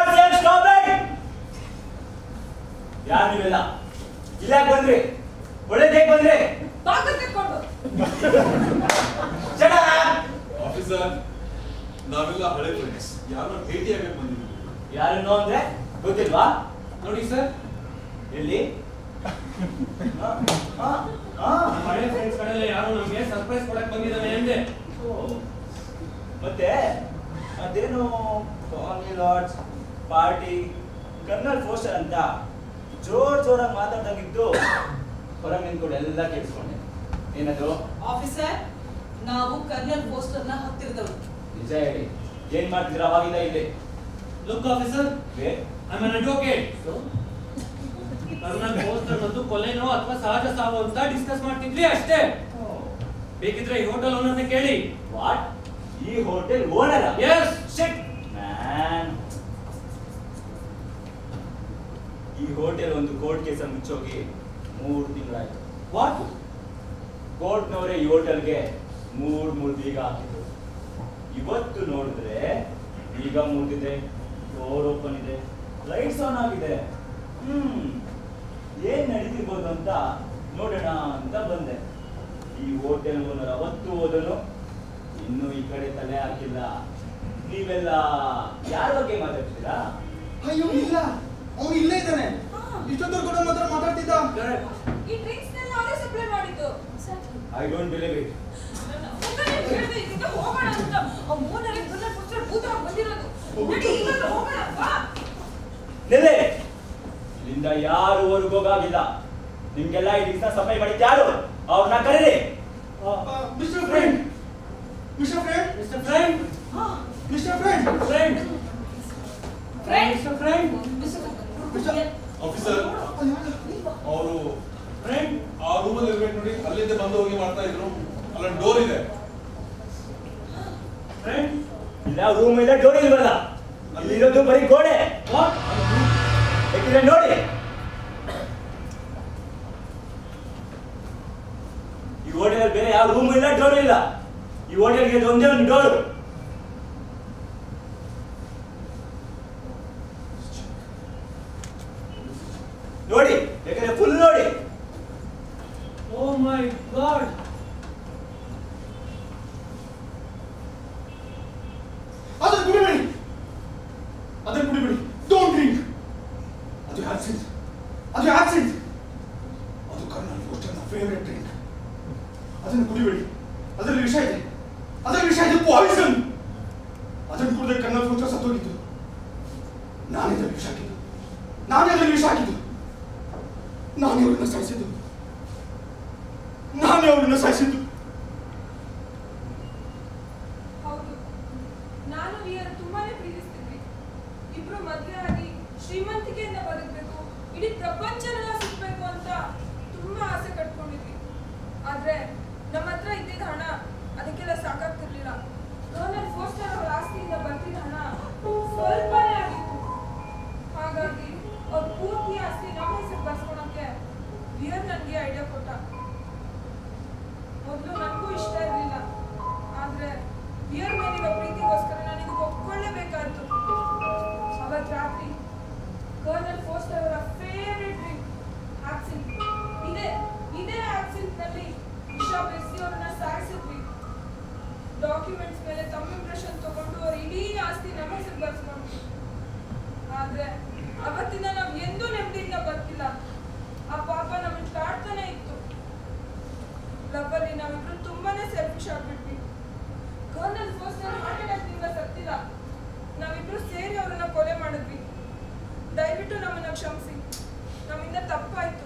ಯಾರು ನೀವೆಲ್ಲ ಇಲ್ಲ ಬಂದ್ರಿ ಒಳ್ಳೇದೇ ಬಂದ್ರಿ ಬಾಗಿಲು ತೆಕ್ಕೊಂಡು. ಜನ ಆಫೀಸರ್ ನಾವೆಲ್ಲ ಹಳೆ ಫ್ರೆಂಡ್ಸ್ ಯಾರನ್ನ ಭೇಟಿಯಾಗಕ್ಕೆ ಬಂದಿದ್ದೀವಿ ಯಾರನ್ನೋ ಅಂದ್ರೆ ಗೊತ್ತಿಲ್ವಾ ನೋಡಿ ಸರ್ ಎಲ್ಲಿ ಆ, ಆ, ಆ. ಹಳೆ ಫ್ರೆಂಡ್ಸ್ ಗಳೆಲ್ಲ ಯಾರೋ ನಮಗೆ ಸರ್ಪ್ರೈಸ್ ಕೊಡಕ್ ಬಂದಿದ್ದಾನೆ ಅಂದೆ ಓ, ಮತ್ತೆ ಅದೇನು colony lodge party Colonel Foster ಅಂತ ಜೋರ್ ಜೋರಾಗಿ ಮಾತಾಡ್ದಂಗಿದ್ದು ಹೊರಗೆ ನಿಂತ್ಕೊಂಡು ಎಲ್ಲ ಕೇಳಿಸ್ಕೊಂಡೆ ಏನದು ಆಫೀಸರ್ ನಾವು ಕರ್ನಲ್ ಪೋಸ್ಟರ್ ನ ಹತ್ತಿರದವರು ನಿಜ ಹೇಳಿ ಏನ್ ಮಾಡ್ತಿದ್ರ ಅವಾಗಿಂದ ಇಲ್ಲಿ ಲುಕ್ ಆಫೀಸರ್ ಬೇ I am advocate Colonel Foster ಅನ್ನೋದು ಕೊಲೆನೋ ಅಥವಾ ಸಹಜ ಸಾವು ಅಂತ ಡಿಸ್ಕಸ್ ಮಾಡ್ತಿದ್ವಿ ಅಷ್ಟೇ ಬೇಕಿದ್ರೆ ಈ ಹೋಟೆಲ್ ಓನರ್ನ ಕೇಳಿ ವಾಟ್ ಈ hotel owner Yes. Shit man ಈ ಹೋಟೆಲ್ ಒಂದು ಕೋರ್ಟ್ ಕೇಸ ಮುಚ್ಚೋಗಿ ಮೂರು ತಿಂಗಳಾಯ್ತು ವಾಟ್ ಕೋರ್ಟ್ನವರೇ ಈ ಹೋಟೆಲ್ಗೆ ಮೂರ್ ಮೂರ್ ಬೀಗ ಹಾಕಿದ್ರು ಇವತ್ತು ನೋಡಿದ್ರೆ ಬೀಗ ಮುಗಿದಿದೆ ಡೋರ್ ಓಪನ್ ಇದೆ ಲೈಟ್ಸ್ ಆನ್ ಆಗಿದೆ ಹ್ಮ್ ಏನ್ ನಡೀತಿರ್ಬೋದು ಅಂತ ನೋಡೋಣ ಅಂತ ಬಂದೆ ಈ ಹೋಟೆಲ್ ಓನರ್ ಅವತ್ತು ಹೋದನು ಇನ್ನು ಈ ಕಡೆ ತಲೆ ಹಾಕಿಲ್ಲ ನೀವೆಲ್ಲ ಯಾರ ಬಗ್ಗೆ ಮಾತಾಡ್ತೀರಾ ಅಯ್ಯೋ ಇಲ್ಲ ಅವನು ಇಲ್ಲೇ ಇದ್ದಾನೆ ಇಷ್ಟೊತ್ತವರೆಗೂ ಕೂಡ ಮಾತ್ರ ಮಾತಾಡ್ತಿದ್ದ ಈ ಡ್ರಿಂಕ್ಸ್ನೆಲ್ಲ ಅವರೇ ಸಪ್ಲೈ ಮಾಡಿದ್ದು ಐ ಡೋಂಟ್ ಬಿಲೀವ್ ಇಟ್ ನನ್ನ ಮಗನೇ ಹೇಳ್ದೆ ಇದಕ್ಕೆ ಹೋಗೋಣ ಅಂತ ಆ ಮೂರನೇ ಕನ್ನಡ ಪುಸ್ತಕ ಭೂತವಾಗಿ ಬಂದಿರೋದು ನಡಿ ಈಗಲೂ ಹೋಗೋಣ ಬಾ ನಿಲ್ಲೆ ಇಲ್ಲಿಂದ ಯಾರು ಹೊರಗೋಗಾಗಿಲ್ಲ ನಿಮ್ಗೆಲ್ಲ ಈ ದಿವಸ ಸಫಾಯಿ ಮಾಡಿದ್ದು ಯಾರು ಅವ್ರನ್ನ ಕರೀರಿ mister friend mister friend mister friend mister friend friend friend mister friend officer ಅವರು ಫ್ರೆಂಡ್ ಆ ರೂಮಲ್ಲಿ ಇರ್ಬೇಕು ನೋಡಿ ಅಲ್ಲಿಂದ ಬಂದು ಹೋಗಿ ಮಾಡ್ತಾ ಇದ್ರು ಅಲ್ಲೊಂದು ಡೋರ್ ಇದೆ ಫ್ರೆಂಡ್ ಇಲ್ಲ ರೂಮ್ ಇಲ್ಲ ಡೋರ್ ಇಲ್ವಲ್ಲ ಅಲ್ಲಿರೋದು ಬರೀ ಗೋಡೆ ವಾಟ್ ಬೇಕಿದ್ರೆ ನೋಡಿ ಈ ಹೋಟೆಲ್ ಬೇರೆ ಯಾವ ರೂಮ್ ಇಲ್ಲ ಡೋರ್ ಇಲ್ಲ ಈ ಹೋಟೆಲ್ಗೆ ಒಂದೇ ಒಂದು ಡೋರ್ ಮೈ ಗಾಡ್ ಅದನ್ನು ಕುಡಿಬೇಡಿ ಅದನ್ನು ಕುಡಿಬೇಡಿ ಡೋಂಟ್ ಡ್ರಿಂಕ್ ಅದು ಆಕ್ಸಿಡ್ ಅದು ಆಕ್ಸಿಡ್ ಅದು ಕರ್ನಲ್ ಫೋಸ್ಟರ್ನ ಫೇವರೆಟ್ ಡ್ರಿಂಕ್ ಅದನ್ನು ಕುಡಿಬೇಡಿ ಅದರಲ್ಲಿ ವಿಷ ಇದೆ ಅದರಲ್ಲಿ ವಿಷ ಇದೆ ಪಾಯ್ಸನ್ ಅದನ್ನು ಕುಡಿದ್ರೆ ಕರ್ನಲ್ ಫೋಸ್ಟರ್ ಸತ್ತೋಗಿದ್ದು ನಾನೇ ಅದರಲ್ಲಿ ವಿಷ ಹಾಕಿದ್ದು ನಾನೇ ಅದರಲ್ಲಿ ವಿಷ ಹಾಕಿದ್ದು ನಾನೇ ಅವರನ್ನ ಸಾಯಿಸಿದ್ದು ನಾನೇ ಅವರನ್ನ ಸಾಯಿಸಿದ್ದು ಹೌದು ನಾನು ವಿಯರ್ ತುಂಬಾನೇ ಪ್ರೀತಿಸ್ತಿದ್ವಿ ಇಬ್ರು ಮದ್ವೆ ಆಗಿ ಶ್ರೀಮಂತಿಕೆಯಿಂದ ಬದುಕಬೇಕು ಇಡೀ ಪ್ರಪಂಚನೆಲ್ಲ ಸುತ್ತಬೇಕು ಅಂತ ತುಂಬಾ ಆಸೆ ಕಟ್ಕೊಂಡಿದ್ವಿ ಆದ್ರೆ ನಮ್ಮ ಹತ್ರ ಇದ್ದಿದ್ದ ಹಣ ಅದಕ್ಕೆಲ್ಲ ಸಾಕಾಗ್ತಿರ್ಲಿಲ್ಲ ಕರ್ನಲ್ ಫೋಸ್ಟರ್ ಅವರ ಆಸ್ತಿಯಿಂದ ಬರ್ತಿದ್ದ ಹಣ ಸ್ವಲ್ಪನೇ ಆಗಿತ್ತು ಹಾಗಾಗಿ ಅವ್ರ ಪೂರ್ತಿ ಆಸ್ತಿ ನಮ್ಮ ಹೆಸರು ಬರ್ಸ್ಕೊಳಕ್ಕೆ ವಿಯರ್ ನನಗೆ ಐಡಿಯಾ ಕೊಟ್ಟ ಮೊದಲು ನನಗೂ ಇಷ್ಟ ಇರಲಿಲ್ಲ ಆದ್ರೆ ಬಿಯರ್ ಮೇಲಿರೋ ಪ್ರೀತಿಗೋಸ್ಕರ ನನಗೆ ಒಪ್ಕೊಳ್ಳೇಬೇಕಾಯ್ತು ಅವತ್ ರಾತ್ರಿ ಕರ್ನಲ್ ಫೋಸ್ಟರ್ ಅವರ ಫೇವರೆಟ್ ಡ್ರಿಂಕ್ ಆಕ್ಸಿನ್ ಇದೇ ಇದೇ ಆಕ್ಸಿನ್ ನಲ್ಲಿ ವಿಷ ಬೆರೆಸಿ ಅವ್ರನ್ನ ಸಾಯಿಸಿದ್ವಿ ಡಾಕ್ಯುಮೆಂಟ್ಸ್ ಮೇಲೆ ತಮ್ಮ ಇಂಪ್ರೆಷನ್ ತಗೊಂಡು ಅವ್ರ ಇಡೀ ಆಸ್ತಿ ನಮ್ಮ ಹೆಸರು ಬರ್ಸ್ಕೊಂಡ್ವಿ ಆದ್ರೆ ಅವತ್ತಿಂದ ನಾವ್ ಎಂದೂ ನೆಮ್ಮದಿಯಿಂದ ಬರ್ತಿಲ್ಲ ಆ ಪಾಪ ನಮ್ಮನ್ನ ಕಾಡ್ತಾನೆ ಇತ್ತು ಲವ್ವಲ್ಲಿ ನಾವಿಬ್ರು ತುಂಬಾನೇ ಸೆಲ್ಫಿಶ್ ಆಗ್ಬಿಟ್ವಿ ಕರ್ನಲ್ ಫೋಸ್ಟರ್ ಹಾರ್ಟ್ ಅಟ್ಯಾಕ್ ನಿಂದ ಸತ್ತಿಲ್ಲ ನಾವಿಬ್ರು ಸೇರಿ ಅವರನ್ನ ಕೊಲೆ ಮಾಡಿದ್ವಿ ದಯವಿಟ್ಟು ನಮ್ಮನ್ನ ಕ್ಷಮಿಸಿ ನಮ್ಮಿಂದ ತಪ್ಪಾಯ್ತು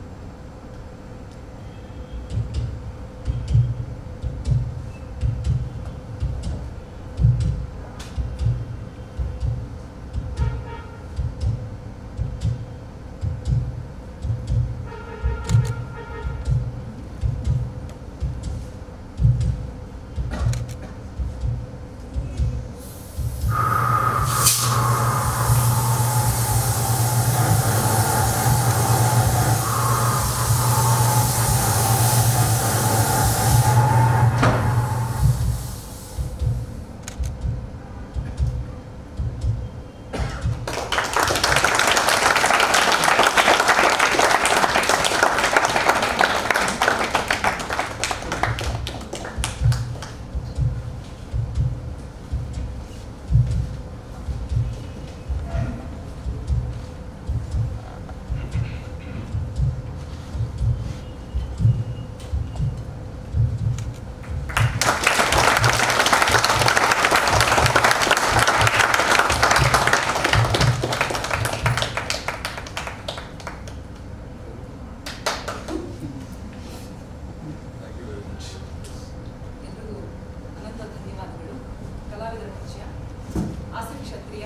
ಥ್ಯಾಂಕ್ ಯು ವೆರಿ ಮಚ್ ಎಲ್ರಿಗೂ ಅನಂತ ಧನ್ಯವಾದಗಳು ಕಲಾವಿದರ ಪರಿಚಯ ಆಸಿಫ್ ಕ್ಷತ್ರಿಯ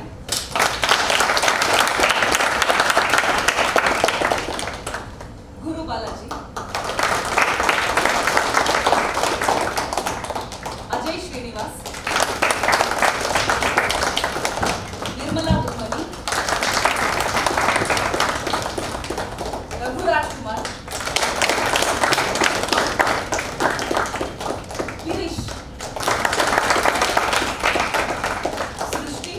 ಗುರು ಬಾಲಾಜಿ ಅಜಯ್ ಶ್ರೀನಿವಾಸ್ ನಿರ್ಮಲಾ ಉರ್ಮನಿ ರಘುರಾಜ್ ಕುಮಾರ್ ಗಿರೀಶ್ ಸೃಷ್ಟಿ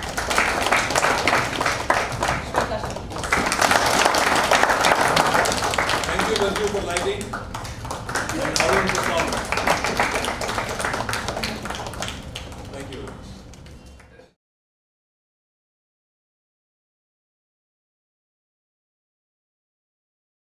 Shweta Shetty. Thank you, Raju, for lighting. And Arun,